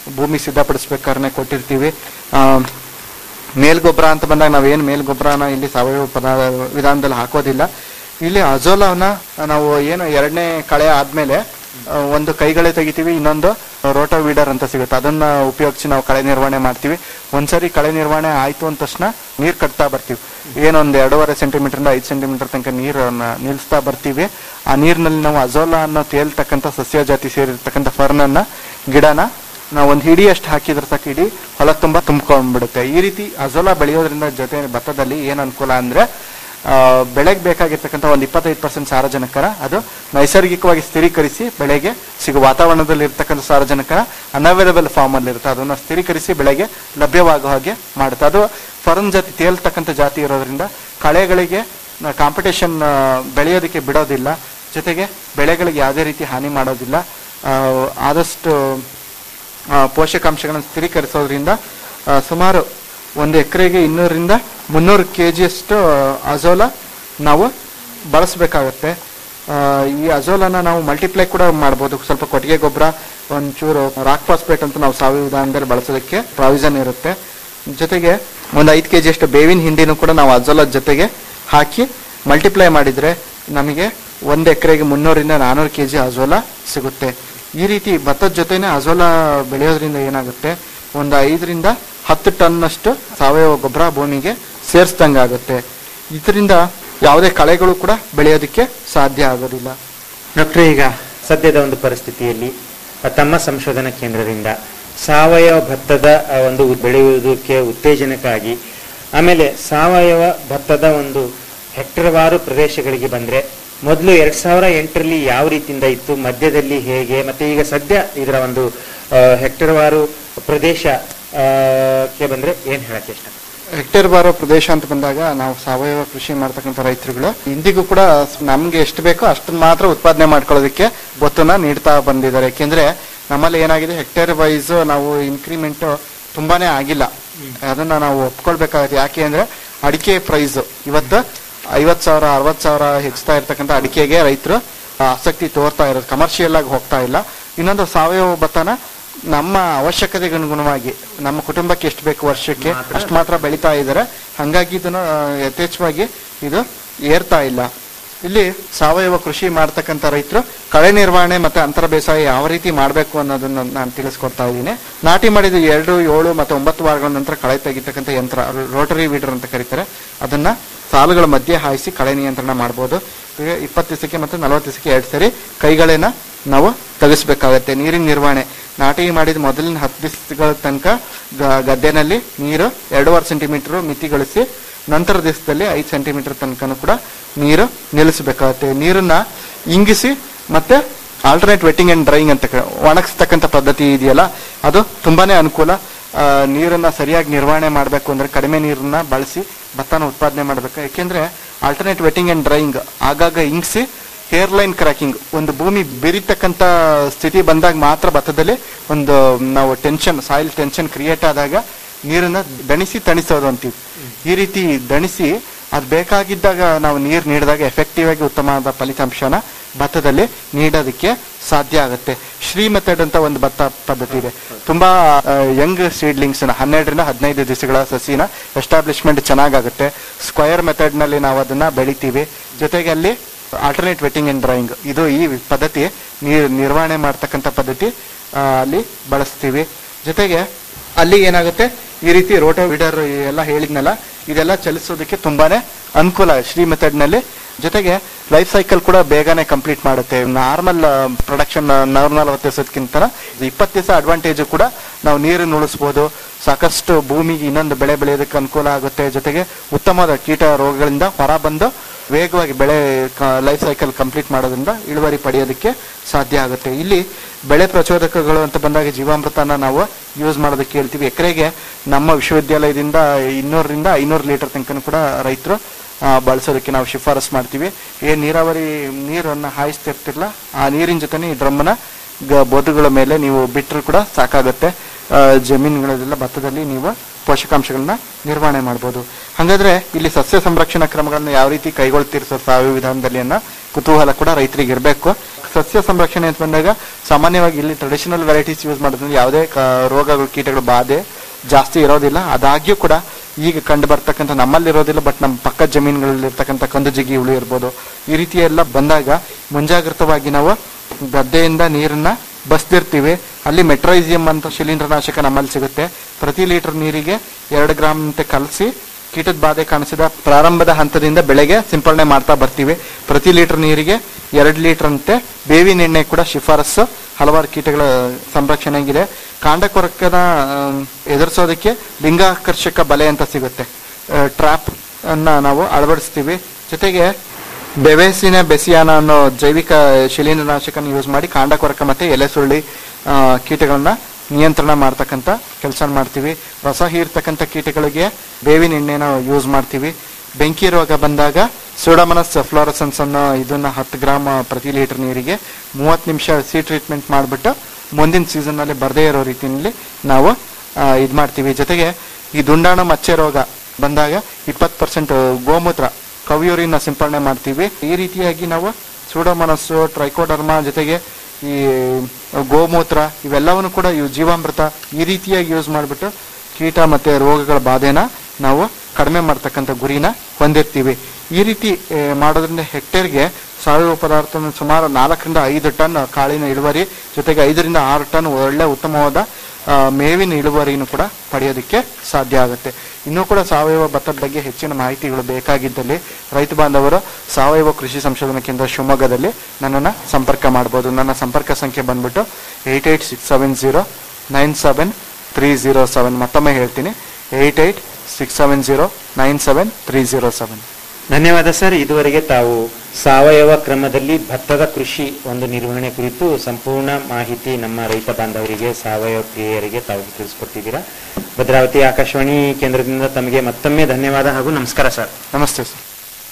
ಭೂಮಿ ಸಿದ್ಧಪಡಿಸ್ಬೇಕಾದ್ರೆ ಕೊಟ್ಟಿರ್ತೀವಿ ಆ, ಮೇಲ್ಗೊಬ್ಬರ ಅಂತ ಬಂದಾಗ ನಾವೇನು ಮೇಲ್ಗೊಬ್ಬರನ ಇಲ್ಲಿ ಸಾವಯವ ಪದ ವಿಧಾನದಲ್ಲಿ ಹಾಕೋದಿಲ್ಲ ಇಲ್ಲಿ ಅಜೋಲವನ್ನ ನಾವು ಏನು ಎರಡನೇ ಕಳೆ ಆದ್ಮೇಲೆ ಆ, ಒಂದು ಕೈಗಳೇ ತೆಗಿತೀವಿ ಇನ್ನೊಂದು ರೋಟೋ ವೀಡರ್ ಅಂತ ಸಿಗುತ್ತೆ ಅದನ್ನ ಉಪಯೋಗಿಸಿ ನಾವು ಕಳೆ ನಿರ್ವಹಣೆ ಮಾಡ್ತೀವಿ ಒಂದ್ಸರಿ ಕಳೆ ನಿರ್ವಹಣೆ ಆಯ್ತು ಅಂದ ತಕ್ಷಣ ನೀರ್ ಕಟ್ತಾ ಬರ್ತೀವಿ ಏನೊಂದು ಎರಡೂವರೆ ಸೆಂಟಿಮೀಟರ್ ಇಂದ ಐದು ಸೆಂಟಿಮೀಟರ್ ತನಕ ನೀರನ್ನ ನಿಲ್ಲಿಸ್ತಾ ಬರ್ತೀವಿ ಆ ನೀರಿನಲ್ಲಿ ನಾವು ಅಜೋಲಾ ಅನ್ನೋ ತೇಲ್ತಕ್ಕಂಥ ಸಸ್ಯ ಜಾತಿ ಸೇರಿರ್ತಕ್ಕಂಥ ಫರ್ನನ್ನ ಗಿಡನ ನಾವು ಒಂದು ಹಿಡಿಯಷ್ಟು ಹಾಕಿದ್ರೆ ಸಾಕು ಇಡೀ ಹೊಲ ತುಂಬ ತುಂಬ್ಕೊಂಡ್ಬಿಡುತ್ತೆ ಈ ರೀತಿ ಅಜೋಲಾ ಬೆಳೆಯೋದ್ರಿಂದ ಜೊತೆ ಭತ್ತದಲ್ಲಿ ಏನು ಅನುಕೂಲ ಅಂದ್ರೆ ಆ, ಬೆಳೆಗೆ ಬೇಕಾಗಿರ್ತಕ್ಕಂಥ ಒಂದು ಇಪ್ಪತ್ತೈದು ಪರ್ಸೆಂಟ್ ಸಾರಜನಕನ ಅದು ನೈಸರ್ಗಿಕವಾಗಿ ಸ್ಥಿರೀಕರಿಸಿ ಬೆಳೆಗೆ ಸಿಗುವ ವಾತಾವರಣದಲ್ಲಿ ಇರ್ತಕ್ಕಂಥ ಸಾರಜನಕನ ಅನ್ಅವೈಲಬಲ್ ಫಾರ್ಮ್ ಅಲ್ಲಿ ಇರುತ್ತೆ ಅದನ್ನ ಸ್ಥಿರೀಕರಿಸಿ ಬೆಳೆಗೆ ಲಭ್ಯವಾಗುವ ಹಾಗೆ ಮಾಡುತ್ತೆ ಅದು ಫರ್ನ್ ಜಾತಿ ತೇಲ್ತಕ್ಕಂಥ ಜಾತಿ ಇರೋದ್ರಿಂದ ಕಳೆಗಳಿಗೆ ಕಾಂಪಿಟೇಷನ್ ಬೆಳೆಯೋದಕ್ಕೆ ಬಿಡೋದಿಲ್ಲ ಜೊತೆಗೆ ಬೆಳೆಗಳಿಗೆ ಯಾವುದೇ ರೀತಿ ಹಾನಿ ಮಾಡೋದಿಲ್ಲ ಆ, ಆದಷ್ಟು ಆ, ಪೋಷಕಾಂಶಗಳನ್ನು ಸ್ಥಿರೀಕರಿಸೋದ್ರಿಂದ ಆ, ಸುಮಾರು ಒಂದು ಎಕರೆಗೆ ಇನ್ನೂರರಿಂದ ಮುನ್ನೂರು ಕೆ ಜಿಯಷ್ಟು ಅಜೋಲ ನಾವು ಬಳಸಬೇಕಾಗತ್ತೆ ಈ ಅಜೋಲನ ನಾವು ಮಲ್ಟಿಪ್ಲೈ ಕೂಡ ಮಾಡ್ಬೋದು ಸ್ವಲ್ಪ ಕೊಟ್ಟಿಗೆ ಗೊಬ್ಬರ ಒಂಚೂರು ರಾಕ್ ಫಾಸ್ಫೇಟ್ ಅಂತ ನಾವು ಸಾವಯವ ವಿಧಾನದಲ್ಲಿ ಬಳಸೋದಕ್ಕೆ ಪ್ರಾವಿಷನ್ ಇರುತ್ತೆ ಜೊತೆಗೆ ಒಂದು ಐದು ಕೆ ಜಿಯಷ್ಟು ಬೇವಿನ ಹಿಂಡಿನೂ ಕೂಡ ನಾವು ಅಜೋಲದ ಜೊತೆಗೆ ಹಾಕಿ ಮಲ್ಟಿಪ್ಲೈ ಮಾಡಿದ್ರೆ ನಮಗೆ ಒಂದು ಎಕರೆಗೆ ಮುನ್ನೂರಿಂದ ನಾನ್ನೂರು ಕೆ ಜಿ ಅಜೋಲ ಸಿಗುತ್ತೆ ಈ ರೀತಿ ಭತ್ತದ ಜೊತೆನೆ ಅಜೋಲ ಬೆಳೆಯೋದ್ರಿಂದ ಏನಾಗುತ್ತೆ ಒಂದು ಐದರಿಂದ ಹತ್ತು ಟನ್ನಷ್ಟು ಸಾವಯವ ಗೊಬ್ಬರ ಭೂಮಿಗೆ ಸೇರಿಸ್ದಂಗಾಗುತ್ತೆ ಇದರಿಂದ ಯಾವುದೇ ಕಳೆಗಳು ಕೂಡ ಬೆಳೆಯೋದಕ್ಕೆ ಸಾಧ್ಯ ಆಗೋದಿಲ್ಲ ಡಾಕ್ಟರ್ ಈಗ ಸದ್ಯದ ಒಂದು ಪರಿಸ್ಥಿತಿಯಲ್ಲಿ ಆ, ತಮ್ಮ ಸಂಶೋಧನಾ ಕೇಂದ್ರದಿಂದ ಸಾವಯವ ಭತ್ತದ ಆ, ಒಂದು ಬೆಳೆಯುವುದಕ್ಕೆ ಉತ್ತೇಜನಕ್ಕಾಗಿ ಆಮೇಲೆ ಸಾವಯವ ಭತ್ತದ ಒಂದು ಹೆಕ್ಟರ್ವಾರು ಪ್ರದೇಶಗಳಿಗೆ ಬಂದ್ರೆ ಮೊದಲು ಎರಡ್ ಸಾವಿರ ಎಂಟರಲ್ಲಿ ಯಾವ ರೀತಿಯಿಂದ ಇತ್ತು ಮಧ್ಯದಲ್ಲಿ ಹೇಗೆ ಮತ್ತೆ ಈಗ ಸದ್ಯ ಇದರ ಒಂದು ಆ, ಹೆಕ್ಟರ್ವಾರು ಪ್ರದೇಶ ಆ, ಕ್ಕೆ ಬಂದ್ರೆ ಏನ್ ಹೇಳಕ್ಕೆ ಇಷ್ಟ ಹೆಕ್ಟೇರ್ ಬಾರೋ ಪ್ರದೇಶ ಅಂತ ಬಂದಾಗ ನಾವು ಸಾವಯವ ಕೃಷಿ ಮಾಡ್ತಕ್ಕಂಥ ರೈತರುಗಳು ಇಂದಿಗೂ ಕೂಡ ನಮ್ಗೆ ಎಷ್ಟು ಬೇಕೋ ಅಷ್ಟನ್ನ ಮಾತ್ರ ಉತ್ಪಾದನೆ ಮಾಡ್ಕೊಳ್ಳೋದಕ್ಕೆ ಒತ್ತನ್ನ ನೀಡ್ತಾ ಬಂದಿದ್ದಾರೆ ಯಾಕೆಂದ್ರೆ ನಮ್ಮಲ್ಲಿ ಏನಾಗಿದೆ ಹೆಕ್ಟೇರ್ ವೈಸ್ ನಾವು ಇನ್ಕ್ರಿಮೆಂಟ್ ತುಂಬಾನೇ ಆಗಿಲ್ಲ ಅದನ್ನ ನಾವು ಒಪ್ಕೊಳ್ಬೇಕಾಗುತ್ತೆ ಯಾಕೆ ಅಂದ್ರೆ ಅಡಿಕೆ ಪ್ರೈಸ್ ಇವತ್ತು ಐವತ್ ಸಾವಿರ ಅರವತ್ ಸಾವಿರ ಹೆಚ್ಚುತ್ತಾ ಇರ್ತಕ್ಕಂಥ ಅಡಿಕೆಗೆ ರೈತರು ಆಸಕ್ತಿ ತೋರ್ತಾ ಇರೋದು ಕಮರ್ಷಿಯಲ್ ಆಗಿ ಹೋಗ್ತಾ ಇಲ್ಲ ಇನ್ನೊಂದು ಸಾವಯವ ಭತ್ತನ ನಮ್ಮ ಅವಶ್ಯಕತೆಗೆ ಅನುಗುಣವಾಗಿ ನಮ್ಮ ಕುಟುಂಬಕ್ಕೆ ಎಷ್ಟು ಬೇಕು ವರ್ಷಕ್ಕೆ ಅಷ್ಟು ಮಾತ್ರ ಬೆಳೀತಾ ಇದ್ದಾರೆ ಹಂಗಾಗಿ ಇದನ್ನ ಆ, ಯಥೇಚ್ಛವಾಗಿ ಇದು ಏರ್ತಾ ಇಲ್ಲ ಇಲ್ಲಿ ಸಾವಯವ ಕೃಷಿ ಮಾಡ್ತಕ್ಕಂಥ ರೈತರು ಕಳೆ ನಿರ್ವಹಣೆ ಮತ್ತೆ ಅಂತರ ಬೇಸಾಯ ಯಾವ ರೀತಿ ಮಾಡಬೇಕು ಅನ್ನೋದನ್ನ ನಾನು ತಿಳಿಸ್ಕೊಡ್ತಾ ಇದ್ದೀನಿ ನಾಟಿ ಮಾಡಿದ ಎರಡು ಏಳು ಮತ್ತೆ ಒಂಬತ್ತು ವಾರಗಳ ನಂತರ ಕಳೆ ತೆಗಿತಕ್ಕಂಥ ಯಂತ್ರ ರೋಟರಿ ವೀಡರ್ ಅಂತ ಕರೀತಾರೆ ಅದನ್ನ ಸಾಲುಗಳ ಮಧ್ಯೆ ಹಾಯಿಸಿ ಕಳೆ ನಿಯಂತ್ರಣ ಮಾಡಬಹುದು ಈಗ ಇಪ್ಪತ್ತು ದಿವಸಕ್ಕೆ ಮತ್ತು ನಲವತ್ತು ದಿವಸಕ್ಕೆ ಎರಡು ಸರಿ ಕೈಗಳನ್ನ ನಾವು ತೆಗೆಸ್ಬೇಕಾಗತ್ತೆ ನೀರಿನ ನಿರ್ವಹಣೆ ನಾಟಿ ಮಾಡಿದ ಮೊದಲಿನ ಹತ್ತು ದಿವಸಗಳ ತನಕ ಗ- ಗದ್ದೆನಲ್ಲಿ ನೀರು ಎರಡೂವರೆ ಸೆಂಟಿಮೀಟರ್ ಮಿತಿಗೊಳಿಸಿ ನಂತರ ದಿವಸದಲ್ಲಿ ಐದು ಸೆಂಟಿಮೀಟರ್ ತನಕನೂ ಕೂಡ ನೀರು ನಿಲ್ಲಿಸಬೇಕಾಗತ್ತೆ ನೀರನ್ನ ಇಂಗಿಸಿ ಮತ್ತೆ ಆಲ್ಟರ್ನೇಟ್ ವೆಟ್ಟಿಂಗ್ ಅಂಡ್ ಡ್ರೈಯಿಂಗ್ ಅಂತ ಕ- ಒಣಗಿಸ್ತಕ್ಕಂಥ ಪದ್ಧತಿ ಇದೆಯಲ್ಲ ಅದು ತುಂಬಾನೇ ಅನುಕೂಲ ಆ, ನೀರನ್ನ ಸರಿಯಾಗಿ ನಿರ್ವಹಣೆ ಮಾಡಬೇಕು ಅಂದ್ರೆ ಕಡಿಮೆ ನೀರನ್ನ ಬಳಸಿ ಭತ್ತನ ಉತ್ಪಾದನೆ ಮಾಡಬೇಕು ಯಾಕೆಂದ್ರೆ ಆಲ್ಟರ್ನೇಟ್ ವೆಟ್ಟಿಂಗ್ ಅಂಡ್ ಡ್ರೈಯಿಂಗ್ ಆಗಾಗ ಇಂಗಿಸಿ ಹೇರ್ ಲೈನ್ ಕ್ರಾಕಿಂಗ್ ಒಂದು ಭೂಮಿ ಬೆರೀತಕ್ಕಂತ ಸ್ಥಿತಿ ಬಂದಾಗ ಮಾತ್ರ ಭತ್ತದಲ್ಲಿ ಒಂದು ನಾವು ಟೆನ್ಷನ್ ಸಾಯಿಲ್ ಟೆನ್ಷನ್ ಕ್ರಿಯೇಟ್ ಆದಾಗ ನೀರನ್ನ ದಣಿಸಿ ತಣಿಸೋದು ಅಂತೀವಿ ಈ ರೀತಿ ದಣಿಸಿ ಅದು ಬೇಕಾಗಿದ್ದಾಗ ನಾವು ನೀರು ನೀಡಿದಾಗ ಎಫೆಕ್ಟಿವ್ ಆಗಿ ಉತ್ತಮವಾದ ಫಲಿತಾಂಶನ ಭತ್ತದಲ್ಲಿ ನೀಡೋದಕ್ಕೆ ಸಾಧ್ಯ ಆಗುತ್ತೆ ಶ್ರೀ ಮೆಥಡ್ ಅಂತ ಒಂದು ಭತ್ತ ಪದ್ಧತಿ ಇದೆ ತುಂಬಾ ಯಂಗ್ ಸೀಡ್ಲಿಂಗ್ಸ್ ಹನ್ನೆರಡರಿಂದ ಹದಿನೈದು ದಿವಸಗಳ ಸಸಿನ ಎಸ್ಟಾಬ್ಲಿಷ್ಮೆಂಟ್ ಚೆನ್ನಾಗಾಗುತ್ತೆ ಸ್ಕ್ವಯರ್ ಮೆಥಡ್ ನಲ್ಲಿ ನಾವು ಅದನ್ನ ಬೆಳಿತೀವಿ ಜೊತೆಗೆ ಅಲ್ಲಿ ಆಲ್ಟರ್ನೇಟ್ ವೆಟ್ಟಿಂಗ್ ಅಂಡ್ ಡ್ರಾಯಿಂಗ್ ಇದು ಈ ಪದ್ಧತಿ ನೀರ್ ನಿರ್ವಹಣೆ ಮಾಡ್ತಕ್ಕಂಥ ಪದ್ಧತಿ ಆ, ಅಲ್ಲಿ ಬಳಸ್ತೀವಿ ಜೊತೆಗೆ ಅಲ್ಲಿ ಏನಾಗುತ್ತೆ ಈ ರೀತಿ ರೋಟೋ ವಿಡರ್ ಎಲ್ಲ ಹೇಳಿದ್ನಲ್ಲ ಇದೆಲ್ಲ ಚಲಿಸೋದಕ್ಕೆ ತುಂಬಾನೇ ಅನುಕೂಲ ಶ್ರೀ ಮೆಥಡ್ ನಲ್ಲಿ ಜೊತೆಗೆ ಲೈಫ್ ಸೈಕಲ್ ಕೂಡ ಬೇಗನೆ ಕಂಪ್ಲೀಟ್ ಮಾಡುತ್ತೆ ನಾರ್ಮಲ್ ಪ್ರೊಡಕ್ಷನ್ ನೂರ ನಲವತ್ತು ದಿವಸಕ್ಕಿಂತ ಇಪ್ಪತ್ತು ದಿವಸ ಅಡ್ವಾಂಟೇಜ್ ಕೂಡ ನಾವು ನೀರನ್ನು ಉಳಿಸ್ಬೋದು ಸಾಕಷ್ಟು ಭೂಮಿಗೆ ಇನ್ನೊಂದು ಬೆಳೆ ಬೆಳೆಯೋದಕ್ಕೆ ಅನುಕೂಲ ಆಗುತ್ತೆ ಜೊತೆಗೆ ಉತ್ತಮವಾದ ಕೀಟ ರೋಗಗಳಿಂದ ಹೊರ ಬಂದು ವೇಗವಾಗಿ ಬೆಳೆ ಲೈಫ್ ಸೈಕಲ್ ಕಂಪ್ಲೀಟ್ ಮಾಡೋದ್ರಿಂದ ಇಳುವರಿ ಪಡೆಯೋದಕ್ಕೆ ಸಾಧ್ಯ ಆಗುತ್ತೆ ಇಲ್ಲಿ ಬೆಳೆ ಪ್ರಚೋದಕಗಳು ಅಂತ ಬಂದಾಗ ಜೀವಾಮೃತನ ನಾವು ಯೂಸ್ ಮಾಡೋದಕ್ಕೆ ಹೇಳ್ತೀವಿ ಎಕರೆಗೆ ನಮ್ಮ ವಿಶ್ವವಿದ್ಯಾಲಯದಿಂದ ಇನ್ನೂರರಿಂದ ಐನೂರು ಲೀಟರ್ ತನಕ ಕೂಡ ರೈತರು ಬಳಸೋದಕ್ಕೆ ನಾವು ಶಿಫಾರಸ್ ಮಾಡ್ತೀವಿ ಏನ್ ನೀರಾವರಿ ನೀರನ್ನ ಹಾಯಿಸ್ತಿರ್ತಿರ್ಲ ಆ ನೀರಿನ ಜೊತೆನೆ ಈ ಡ್ರಮ್ಮನ ಗ- ಬದುಗಳ ಮೇಲೆ ನೀವು ಬಿಟ್ಟರು ಕೂಡ ಸಾಕಾಗುತ್ತೆ ಆ, ಜಮೀನುಗಳಲ್ಲೆಲ್ಲ ಭತ್ತದಲ್ಲಿ ನೀವು ಪೋಷಕಾಂಶಗಳನ್ನ ನಿರ್ವಹಣೆ ಮಾಡ್ಬೋದು ಹಾಗಾದ್ರೆ ಇಲ್ಲಿ ಸಸ್ಯ ಸಂರಕ್ಷಣಾ ಕ್ರಮಗಳನ್ನ ಯಾವ ರೀತಿ ಕೈಗೊಳ್ತೀರಿ ಸರ್ ಸಾವಯವ ವಿಧಾನದಲ್ಲಿ ಅನ್ನೋ ಕುತೂಹಲ ಕೂಡ ರೈತರಿಗೆ ಇರಬೇಕು ಸಸ್ಯ ಸಂರಕ್ಷಣೆ ಅಂತ ಬಂದಾಗ ಸಾಮಾನ್ಯವಾಗಿ ಇಲ್ಲಿ ಟ್ರೆಡಿಷನಲ್ ವೆರೈಟೀಸ್ ಯೂಸ್ ಮಾಡೋದ್ರಿಂದ ಯಾವುದೇ ಕ- ರೋಗಗಳು ಕೀಟಗಳು ಬಾಧೆ ಜಾಸ್ತಿ ಇರೋದಿಲ್ಲ ಆದಾಗ್ಯೂ ಕೂಡ ಈಗ ಕಂಡು ಬರ್ತಕ್ಕಂಥ ನಮ್ಮಲ್ಲಿರೋದಿಲ್ಲ ಬಟ್ ನಮ್ಮ ಪಕ್ಕದ ಜಮೀನುಗಳಲ್ಲಿ ಇರ್ತಕ್ಕಂಥ ಕಂದು ಜಿಗಿ ಹುಳು ಇರ್ಬೋದು ಈ ರೀತಿ ಎಲ್ಲ ಬಂದಾಗ ಮುಂಜಾಗ್ರತವಾಗಿ ನಾವು ಗದ್ದೆಯಿಂದ ನೀರನ್ನ ಬಸ್ದಿರ್ತೀವಿ ಅಲ್ಲಿ ಮೆಟ್ರೈಸಿಯಂ ಅಂತ ಶಿಲೀಂಧ್ರನಾಶಕ ನಮ್ಮಲ್ಲಿ ಸಿಗುತ್ತೆ ಪ್ರತಿ ಲೀಟರ್ ನೀರಿಗೆ ಎರಡು ಗ್ರಾಮ್ ಅಂತೆ ಕಲಸಿ ಕೀಟದ ಬಾಧೆ ಕಾಣಿಸಿದ ಪ್ರಾರಂಭದ ಹಂತದಿಂದ ಬೆಳೆಗೆ ಸಿಂಪರಣೆ ಮಾಡ್ತಾ ಬರ್ತೀವಿ ಪ್ರತಿ ಲೀಟರ್ ನೀರಿಗೆ ಎರಡು ಲೀಟರ್ ಅಂತೆ ಬೇವಿನ ಎಣ್ಣೆ ಕೂಡ ಶಿಫಾರಸ್ಸು ಹಲವಾರು ಕೀಟಗಳ ಸಂರಕ್ಷಣೆಗಿದೆ ಕಾಂಡ ಕೊರಕದ ಎದುರಿಸೋದಕ್ಕೆ ಲಿಂಗಾಕರ್ಷಕ ಬಲೆ ಅಂತ ಸಿಗುತ್ತೆ ಟ್ರಾಪ್ ಅನ್ನ ನಾವು ಅಳವಡಿಸ್ತೀವಿ ಜೊತೆಗೆ ಬೆವೆಸಿನ ಬೆಸಿಯಾನ ಅನ್ನೋ ಜೈವಿಕ ಶಿಲೀಂಧ್ರನಾಶಕನ ಯೂಸ್ ಮಾಡಿ ಕಾಂಡ ಕೊರಕ ಮತ್ತೆ ಎಲೆ ಸುರುಳಿ ಆ, ಕೀಟಗಳನ್ನ ನಿಯಂತ್ರಣ ಮಾಡ್ತಕ್ಕಂಥ ಕೆಲಸ ಮಾಡ್ತೀವಿ ರಸ ಹೀರ್ತಕ್ಕಂಥ ಕೀಟಗಳಿಗೆ ಬೇವಿನ ಎಣ್ಣೆನ ಯೂಸ್ ಮಾಡ್ತೀವಿ ಬೆಂಕಿ ರೋಗ ಬಂದಾಗ ಸೋಡಮನಸ್ ಫ್ಲೋರಸನ್ಸ್ ಅನ್ನೋ ಇದನ್ನ ಹತ್ತು ಗ್ರಾಮ್ ಪ್ರತಿ ಲೀಟರ್ ನೀರಿಗೆ ಮೂವತ್ತು ನಿಮಿಷ ಸಿ ಟ್ರೀಟ್ಮೆಂಟ್ ಮಾಡಿಬಿಟ್ಟು ಮುಂದಿನ ಸೀಸನ್ ನಲ್ಲಿ ಬರದೇ ಇರೋ ರೀತಿಯಲ್ಲಿ ನಾವು ಇದು ಮಾಡ್ತೀವಿ ಜೊತೆಗೆ ಈ ದುಂಡಾಣು ಮಚ್ಚೆ ರೋಗ ಬಂದಾಗ ಇಪ್ಪತ್ತು ಪರ್ಸೆಂಟ್ ಗೋಮೂತ್ರ ಕವಿಯೂರಿನ ಸಿಂಪರಣೆ ಮಾಡ್ತೀವಿ ಈ ರೀತಿಯಾಗಿ ನಾವು ಸೂಡೋಮನಸ್ಸು ಟ್ರೈಕೋಡರ್ಮಾ ಜೊತೆಗೆ ಈ ಗೋಮೂತ್ರ ಇವೆಲ್ಲವನ್ನು ಕೂಡ ಇವು ಜೀವಾಮೃತ ಈ ರೀತಿಯಾಗಿ ಯೂಸ್ ಮಾಡಿಬಿಟ್ಟು ಕೀಟ ಮತ್ತೆ ರೋಗಗಳ ಬಾಧೆನ ನಾವು ಕಡಿಮೆ ಮಾಡ್ತಕ್ಕಂಥ ಗುರಿನ ಹೊಂದಿರ್ತೀವಿ ಈ ರೀತಿ ಆ, ಮಾಡೋದ್ರಿಂದ ಹೆಕ್ಟೇರ್ಗೆ ಸಾವಯವ ಪದಾರ್ಥ ಸುಮಾರು ನಾಲ್ಕರಿಂದ ಐದು ಟನ್ ಕಾಳಿನ ಇಳುವರಿ ಜೊತೆಗೆ ಐದರಿಂದ ಆರು ಟನ್ ಒಳ್ಳೆ ಉತ್ತಮವಾದ ಆ, ಮೇವಿನ ಇಳುವರಿಯನ್ನು ಕೂಡ ಪಡೆಯೋದಕ್ಕೆ ಸಾಧ್ಯ ಆಗುತ್ತೆ ಇನ್ನೂ ಕೂಡ ಸಾವಯವ ಭತ್ತದ ಬಗ್ಗೆ ಹೆಚ್ಚಿನ ಮಾಹಿತಿಗಳು ಬೇಕಾಗಿದ್ದಲ್ಲಿ ರೈತ ಬಾಂಧವರು ಸಾವಯವ ಕೃಷಿ ಸಂಶೋಧನಾ ಕೇಂದ್ರ ಶಿವಮೊಗ್ಗದಲ್ಲಿ ನನ್ನನ್ನು ಸಂಪರ್ಕ ಮಾಡ್ಬೋದು ನನ್ನ ಸಂಪರ್ಕ ಸಂಖ್ಯೆ ಬಂದ್ಬಿಟ್ಟು eight eight six seven zero nine seven three zero seven ಮತ್ತೊಮ್ಮೆ ಹೇಳ್ತೀನಿ eight eight six seven zero nine seven three zero seven ಧನ್ಯವಾದ ಸರ್ ಇದುವರೆಗೆ ತಾವು ಸಾವಯವ ಕ್ರಮದಲ್ಲಿ ಭತ್ತದ ಕೃಷಿ ಒಂದು ನಿರ್ವಹಣೆ ಕುರಿತು ಸಂಪೂರ್ಣ ಮಾಹಿತಿ ನಮ್ಮ ರೈತ ಬಾಂಧವರಿಗೆ ಸಾವಯವ ಪ್ರಿಯರಿಗೆ ತಾವು ತಿಳಿಸ್ಕೊಟ್ಟಿದ್ದೀರಾ ಭದ್ರಾವತಿ ಆಕಾಶವಾಣಿ ಕೇಂದ್ರದಿಂದ ತಮಗೆ ಮತ್ತೊಮ್ಮೆ ಧನ್ಯವಾದ ಹಾಗೂ ನಮಸ್ಕಾರ ಸರ್ ನಮಸ್ತೆ ಸರ್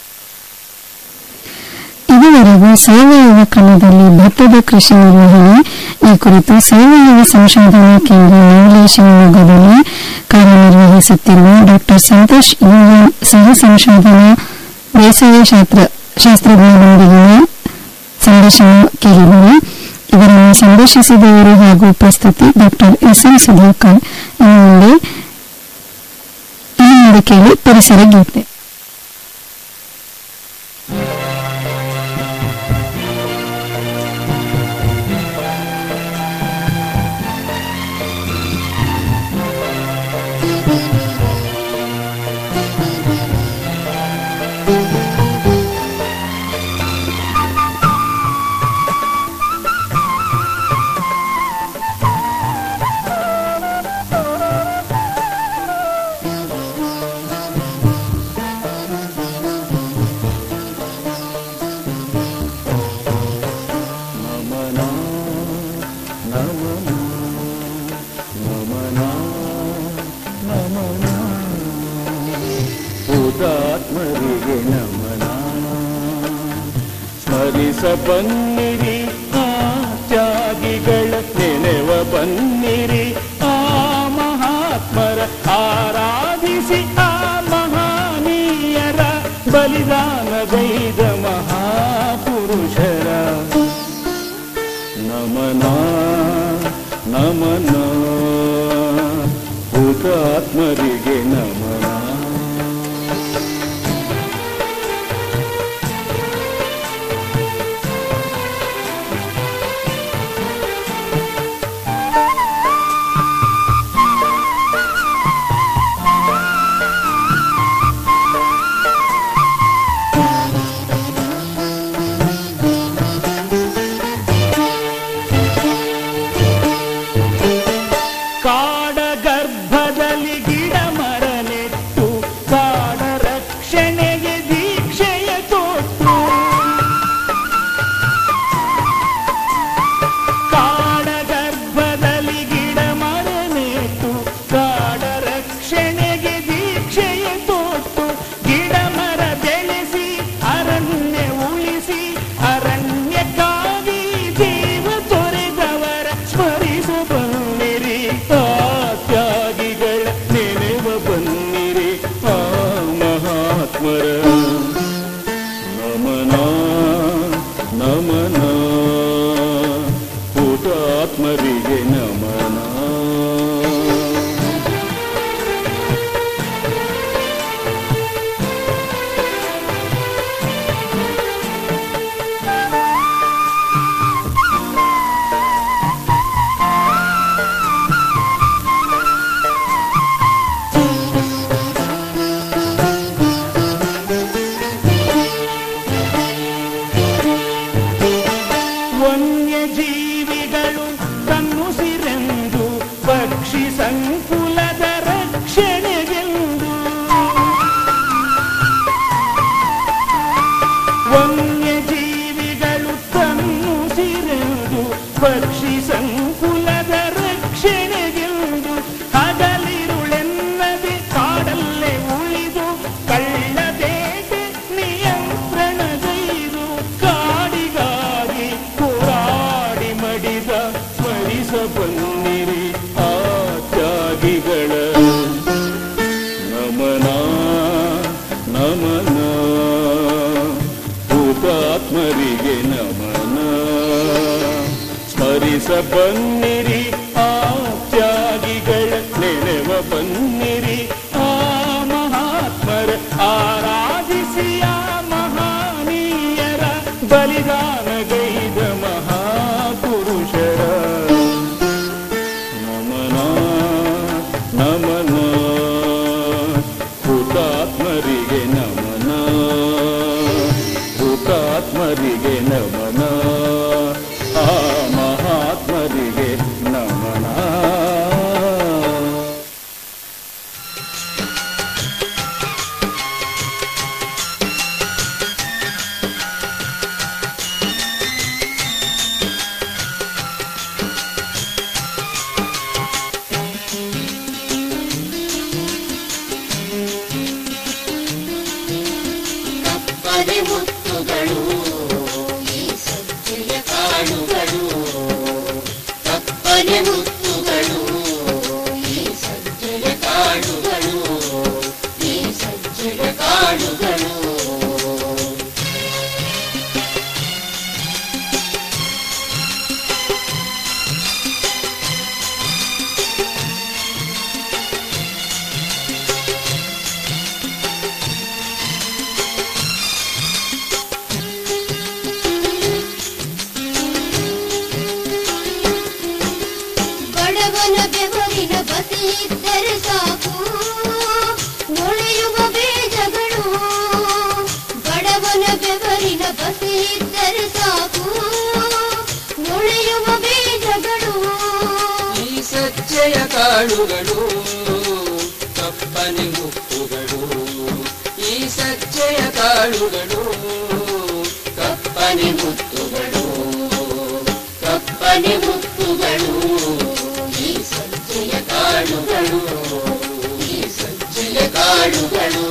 ಇದುವರೆಗೂ ಸಾವಯವ ಕ್ರಮದಲ್ಲಿ ಭತ್ತದ ಕೃಷಿ ನಿರ್ವಹಣೆ ಈ ಕುರಿತು ಸಾವಯವ ಸಂಶೋಧನಾ ಕೇಂದ್ರ ನವಲೆ ಶಿವಮೊಗ್ಗದಲ್ಲಿ ಕಾರ್ಯನಿರ್ವಹಿಸುತ್ತಿರುವ ಡಾಕ್ಟರ್ ಸಂತೋಷ್ ಯುಎನ್ ಸಹ ಸಂಶೋಧನಾ ಬೇಸಾಯ ಶಾಸ್ತ್ರ ಶಾಸ್ತ್ರಜ್ಞರೊಂದಿಗಿನ ಸಂದರ್ಶನ ಕೇಳಿದರು ಇವರನ್ನು ಸಂದರ್ಶಿಸಿದವರು ಹಾಗೂ ಪ್ರಸ್ತುತಿ ಡಾಕ್ಟರ್ ಎಸ್ ಎಂ ಸುಧಾಕರ್ ಇನ್ನು ಮುಂದೆ ಇನ್ನು ಮುಂದೆ ಕೇಳಿ ಪರಿಸರ ಗೀತೆ ಹುತಾತ್ಮರಿಗೆ ನಮನ ಸ್ಮರಿಸ ಬನ್ನಿರಿ ಆ ತ್ಯಾಗಿಗಳ ನೆನೆವ ಬನ್ನಿರಿ ಆ ಮಹಾತ್ಮರ ಆರಾಧಿಸಿ ಆ ಮಹಾನೀಯರ ಬಲಿದಾನಗೈದ ಮಹಾಪುರುಷರ ನಮನ ನಮನ ಹುತಾತ್ಮರಿಗೆ ನಮನ ಕಾಡ ಗರ್ಭದಲ್ಲಿ ಗಿಡ ಹುತಾತ್ಮರಿಗೆ ನಮನ ವನ್ಯಜೀವಿಗಳು ತನ್ನುಸಿರೆಂದು ಪಕ್ಷಿ ಸಂಕುಲದ ರಕ್ಷಣೆಗೆಂದು ವನ್ಯಜೀವಿಗಳು ತನ್ನುಸಿರೆಂದು ಪಕ್ಷಿ ಸಂಕುಲದ ರಕ್ಷಣೆಗೆಂದು ಹಗಲಿರುಳೆನ್ನದೆ ಕಾಡಲ್ಲೇ ಉಳಿದು ಕಳ್ಳದೇಟೆ ನಿಯಂತ್ರಣಗೈದು ಕಾಡಿಗಾಗಿ ಹೋರಾಡಿ ಮಡಿದ ಸ್ಮರಿಸ ಬನ್ನಿರಿ ಆ ತ್ಯಾಗಿಗಳ ನಮನ ನಮನ ಹುತಾತ್ಮರಿಗೆ ನಮನ ಸ್ಮರಿಸ ಬನ್ನಿರಿ ಆ ತ್ಯಾಗಿಗಳ ನೆನೆವ ಬನ್ನಿರಿ ಆ ಮಹಾತ್ಮರ ಆರಾಧಿಸಿ ಆ ಮಹಾನೀಯರ ಬಲಿದಾನಗೈದ ಮಹಾಪುರುಷರ ನಮನ ನಮನ ಹುತಾತ್ಮರಿಗೆ ನಮನ ಹುತಾತ್ಮರಿಗೆ ನಮನ ಆ ಮಹಾತ್ಮರಿಗೆ ನಮನ ಕಪ್ಪನೆ ಮುತ್ತುಗಳು ಈ ಸಜ್ಜೆಯ ಕಾಳುಗಳು ಕಪ್ಪನೆ ಮುತ್ತುಗಳು ಈ ಸಜ್ಜೆಯ ಕಾಳುಗಳು ಈ ಸಜ್ಜೆಯ ಕಾಳುಗಳು ಬಡವನ ಬೆವರಿನ ಬಸಿಯಿದ್ದರೆ ಸಾಕು ಮೊಳೆಯುವ ಬೀಜಗಳು ಬಡವನ ಬೆವರಿನ ಬಸಿಯಿದ್ದರೆ ಸಾಕು ಮೊಳೆಯುವ ಬೀಜಗಳು ಈ ಸಜ್ಜೆಯ ಕಾಳುಗಳು ಕಪ್ಪನೆ ಮುತ್ತುಗಳು ಈ ಸಜ್ಜೆಯ ಕಾಳುಗಳು ಕಪ್ಪನೆ ಮುತ್ತುಗಳು ಕಪ್ಪನೆ ಮುತ್ತುಗಳು ಈ ಸಜ್ಜೆಯ ಕಾಳುಗಳು ಈ ಸಜ್ಜೆಯ ಕಾಳುಗಳು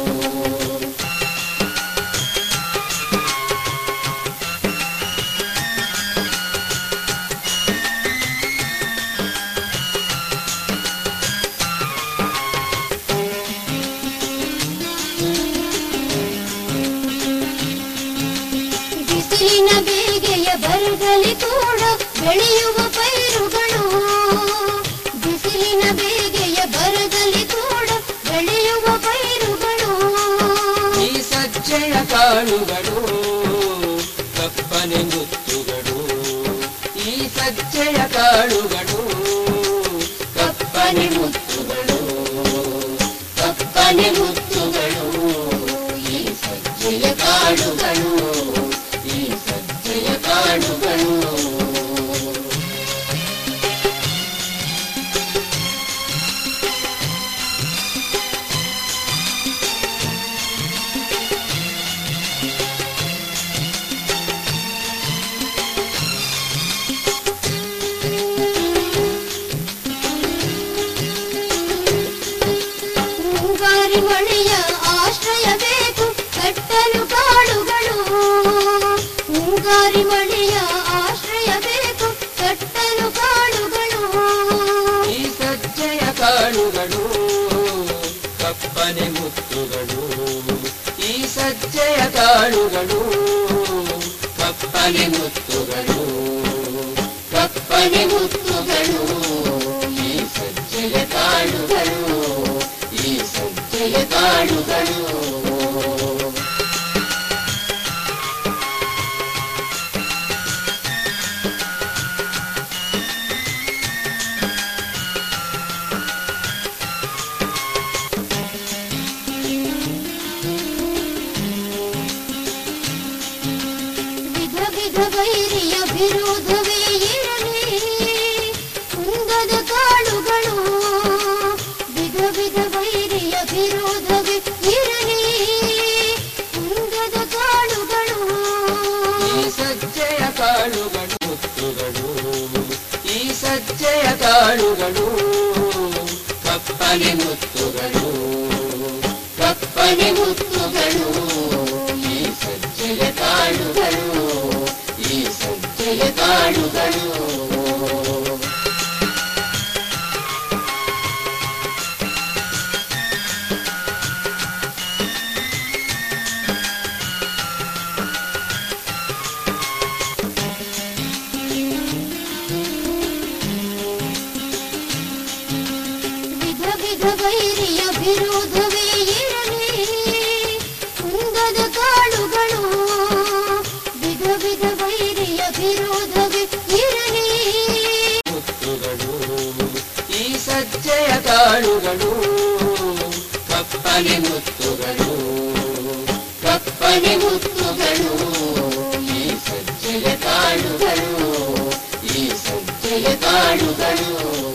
ಬಿಸಿಲಿನ ಬೇಗೆಯ ಬರಗಲಿ ಕೂಡ ಬೆಳೆಯುವ ಪೈರುಗಳು ಬಿಸಿಲಿನ ಬೇಗೆಯ ಬರಗಲಿ ಕೂಡ ಬೆಳೆಯುವ ಪೈರುಗಳು ಈ ಸಜ್ಜೆಯ ಕಾಳುಗಳು ಕಪ್ಪನೆ ಮುತ್ತುಗಳು ಈ ಸಜ್ಜೆಯ ಕಾಳುಗಳು ಕಪ್ಪನೆ ಮುತ್ತುಗಳು ಕಪ್ಪನೆ ಮುತ್ತುಗಳು ಈ ಸಜ್ಜೆಯ ಕಾಳುಗಳು ಈ ಸಜ್ಜೆಯ ಕಾಳುಗಳು ಮುಂಗಾರಿ ಮಳೆಯ ಆಶ್ರಯ ಬೇಕು ಕಟ್ಟಲು ಕಾಡುಗಳು ಮುಂಗಾರಿ ಮಳೆಯ ಆಶ್ರಯ ಬೇಕು ಕಟ್ಟಲು ಕಾಡುಗಳು ಈ ಸಜ್ಜೆಯ ಕಾಳುಗಳು ಕಪ್ಪನೆ ಮುತ್ತುಗಳು ಈ ಸಜ್ಜೆಯ ಕಾಳುಗಳು ಕಪ್ಪನೆ ಮುತ್ತುಗಳು ಕಪ್ಪನೆ ಕಪ್ಪನೆ ಮುತ್ತುಗಳು ಈ ಸಜ್ಜೆಯ ಕಾಳುಗಳು ಈ ಸಜ್ಜೆಯ ಕಾಳುಗಳು ವಿಧ ವಿಧ ವೈರಿಯ ವಿರೋಧವೇ ಇರಲಿ ಕುಂದದ ಕಾಳುಗಳು ವಿಧ ವಿಧ ವೈರಿಯ ವಿರೋಧವೇ ಇರಲಿ ಕುಂದದ ಕಾಳುಗಳು ಈ ಸಜ್ಜೆಯ ಕಾಳುಗಳು ಮುತ್ತುಗಳು ಈ ಸಜ್ಜೆಯ ಕಾಳುಗಳು ಕಪ್ಪನೆ ಮುತ್ತುಗಳು ಕಪ್ಪನೆ ಮುತ್ತುಗಳು ಈ ಸಜ್ಜೆಯ ಕಾಳುಗಳು ಈ ಸಜ್ಜೆಯ ಕಾಳುಗಳು ವಿಧ ವಿಧ ವೈರಿಯ ವಿರೋಧವೇ ಇರಲಿ ಕುಂದದ ಕಾಳುಗಳು ವಿಧ ವಿಧ ವೈರಿಯ ವಿರೋಧವೇ ಇರಲಿ ಮುತ್ತುಗಳು ಈ ಸಜ್ಜೆಯ ಕಾಳುಗಳು ಕಪ್ಪನೆ ಮುತ್ತುಗಳು ಕಪ್ಪನೆ ಮುತ್ತುಗಳು ಈ ಸಜ್ಜೆಯ ಕಾಳುಗಳು ಈ ಸಜ್ಜೆಯ ಕಾಳುಗಳು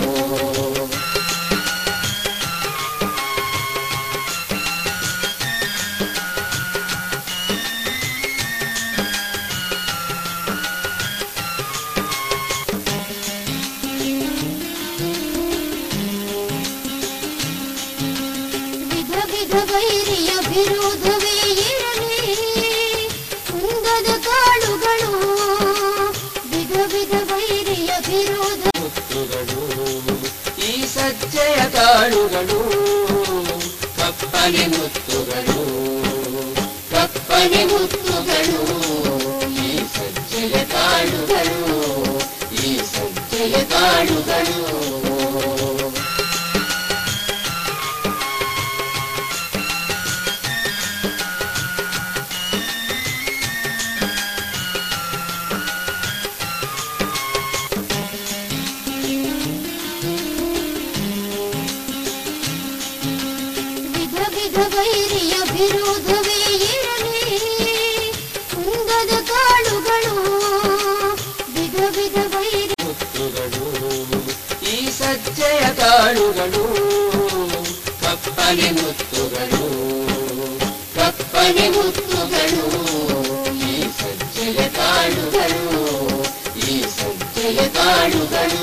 ವಿಧ ವಿಧ ವೈರಿಯ ವಿರೋಧವೇ ಇರಲಿ ಕುಂದದ ಕಾಳುಗಳು ವಿಧ ವಿಧ ವೈರಿಯ ವಿರೋಧ ಮುತ್ತುಗಳು ಈ ಸಜ್ಜೆಯ ಕಾಳುಗಳು ಕಪ್ಪನೆ ಮುತ್ತುಗಳು ಕಪ್ಪನೆ ಮುತ್ತುಗಳು ಈ ಸಜ್ಜೆಯ ಕಾಳುಗಳು ಈ ಸಜ್ಜೆಯ ಕಾಳುಗಳು ವಿಧ ವಿಧ ವೈರಿಯ ವಿರೋಧವೇ ಇರಲಿ ಕುಂದದ ಕಾಳುಗಳು ವಿಧ ವಿಧ ವೈರಿ ಮುತ್ತುಗಳು ಈ ಸಜ್ಜೆಯ ಕಾಳುಗಳು ಕಪ್ಪನೆ ಮುತ್ತುಗಳು ಕಪ್ಪನೆ ಮುತ್ತುಗಳು ಈ ಸಜ್ಜೆಯ ಕಾಳುಗಳು ಈ ಸಜ್ಜೆಯ ಕಾಳುಗಳು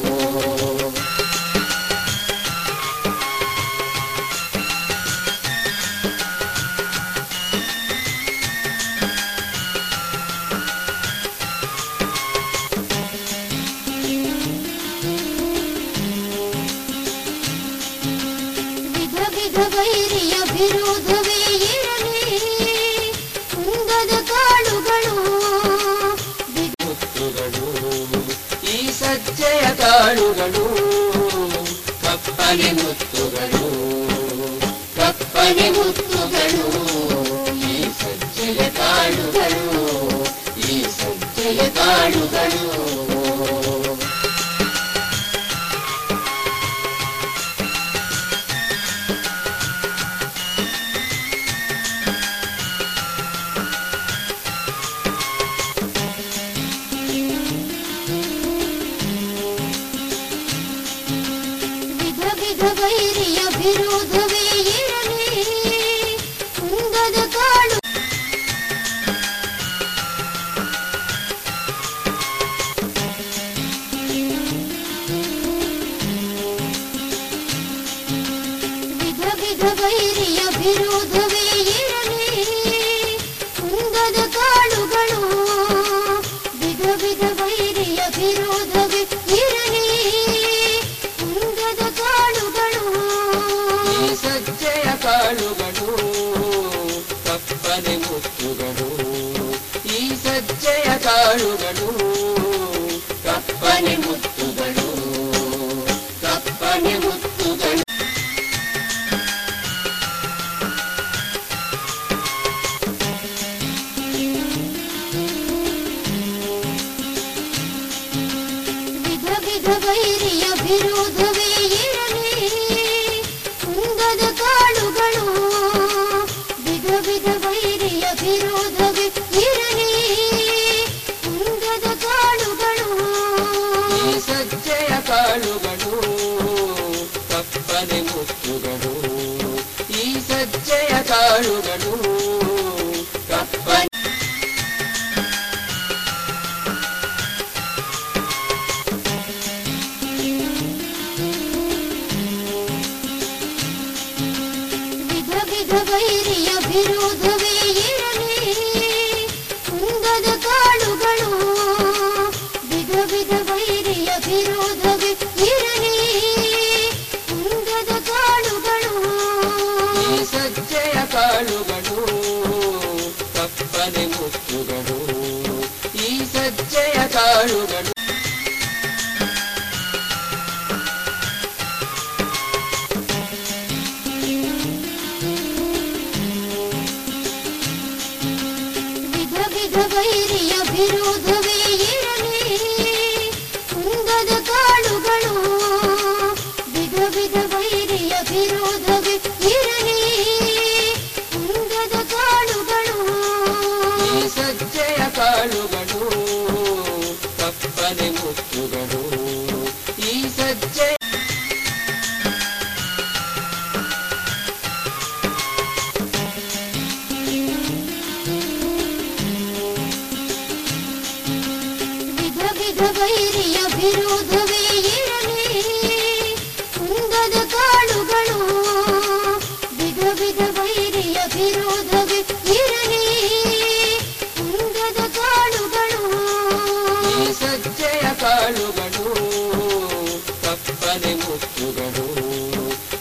ವಿಧ ವಿಧ ವೈರಿಯ ವಿರೋಧವೇ ಇರಲಿ ಕುಂದದ ಕಾಳುಗಳು ವಿಧ ಮುತ್ತುಗಳು ಈ ಸಜ್ಜೆಯ ಕಾಳುಗಳು ಕಪ್ಪನೆ ಮುತ್ತುಗಳು ಕಪ್ಪನೆ ಮುತ್ತುಗಳು ಈ ಸಜ್ಜೆಯ ಕಾಳುಗಳು ಈ ಸಜ್ಜೆಯ ಕಾಳುಗಳು ವಿಧ ವಿಧ ವೈರಿಯ ವಿರೋಧವೇ ಇರಲಿ ಕುಂದದ ಕಾಳು ವಿಧ ವಿಧ ವೈರಿಯ ವಿರೋಧವೇ ಇರಲಿ ಕುಂದದ ಕಾಳುಗಳು ವಿಧ ವಿಧ ವೈರಿಯ ವಿರೋಧವೇ ಇರಲಿ ಕುಂದದ ಕಾಳುಗಳು ಈ ವಿರೋಧವೇ ಇರಲಿ ಕುಂದದ ಕಾಳುಗಳು ವಿಧ ವಿಧ ವೈರಿಯ ವಿರೋಧವೇ ಇರಲಿ ಕುಂದದ ಕಾಳುಗಳು ಈ ಸಜ್ಜೆಯ ಕಾಳುಗಳು ಕಪ್ಪನೆ ಮುತ್ತುಗಳು ಈ ಸಜ್ಜೆಯ ಕಾಳುಗಳು ಕಪ್ಪನೆ ವಿಧ ವಿಧ ವೈರಿಯ ವಿರೋಧವೇ ಇರಲಿ ಕುಂದದ ಕಾಳುಗಳು ವಿಧ ವಿಧ ವೈರಿಯ ವಿರೋಧವೇ ಇರಲಿ ಕುಂದದ ಕಾಳುಗಳು ಈ ಸಜ್ಜೆಯ ಕಾಳುಗಳು ಕಪ್ಪನೆ ಮುತ್ತುಗಳು ಈ ಸಜ್ಜೆಯ ಕಾಳುಗಳು ವಿಧ ವಿಧ ವೈರಿಯ ವಿರೋಧ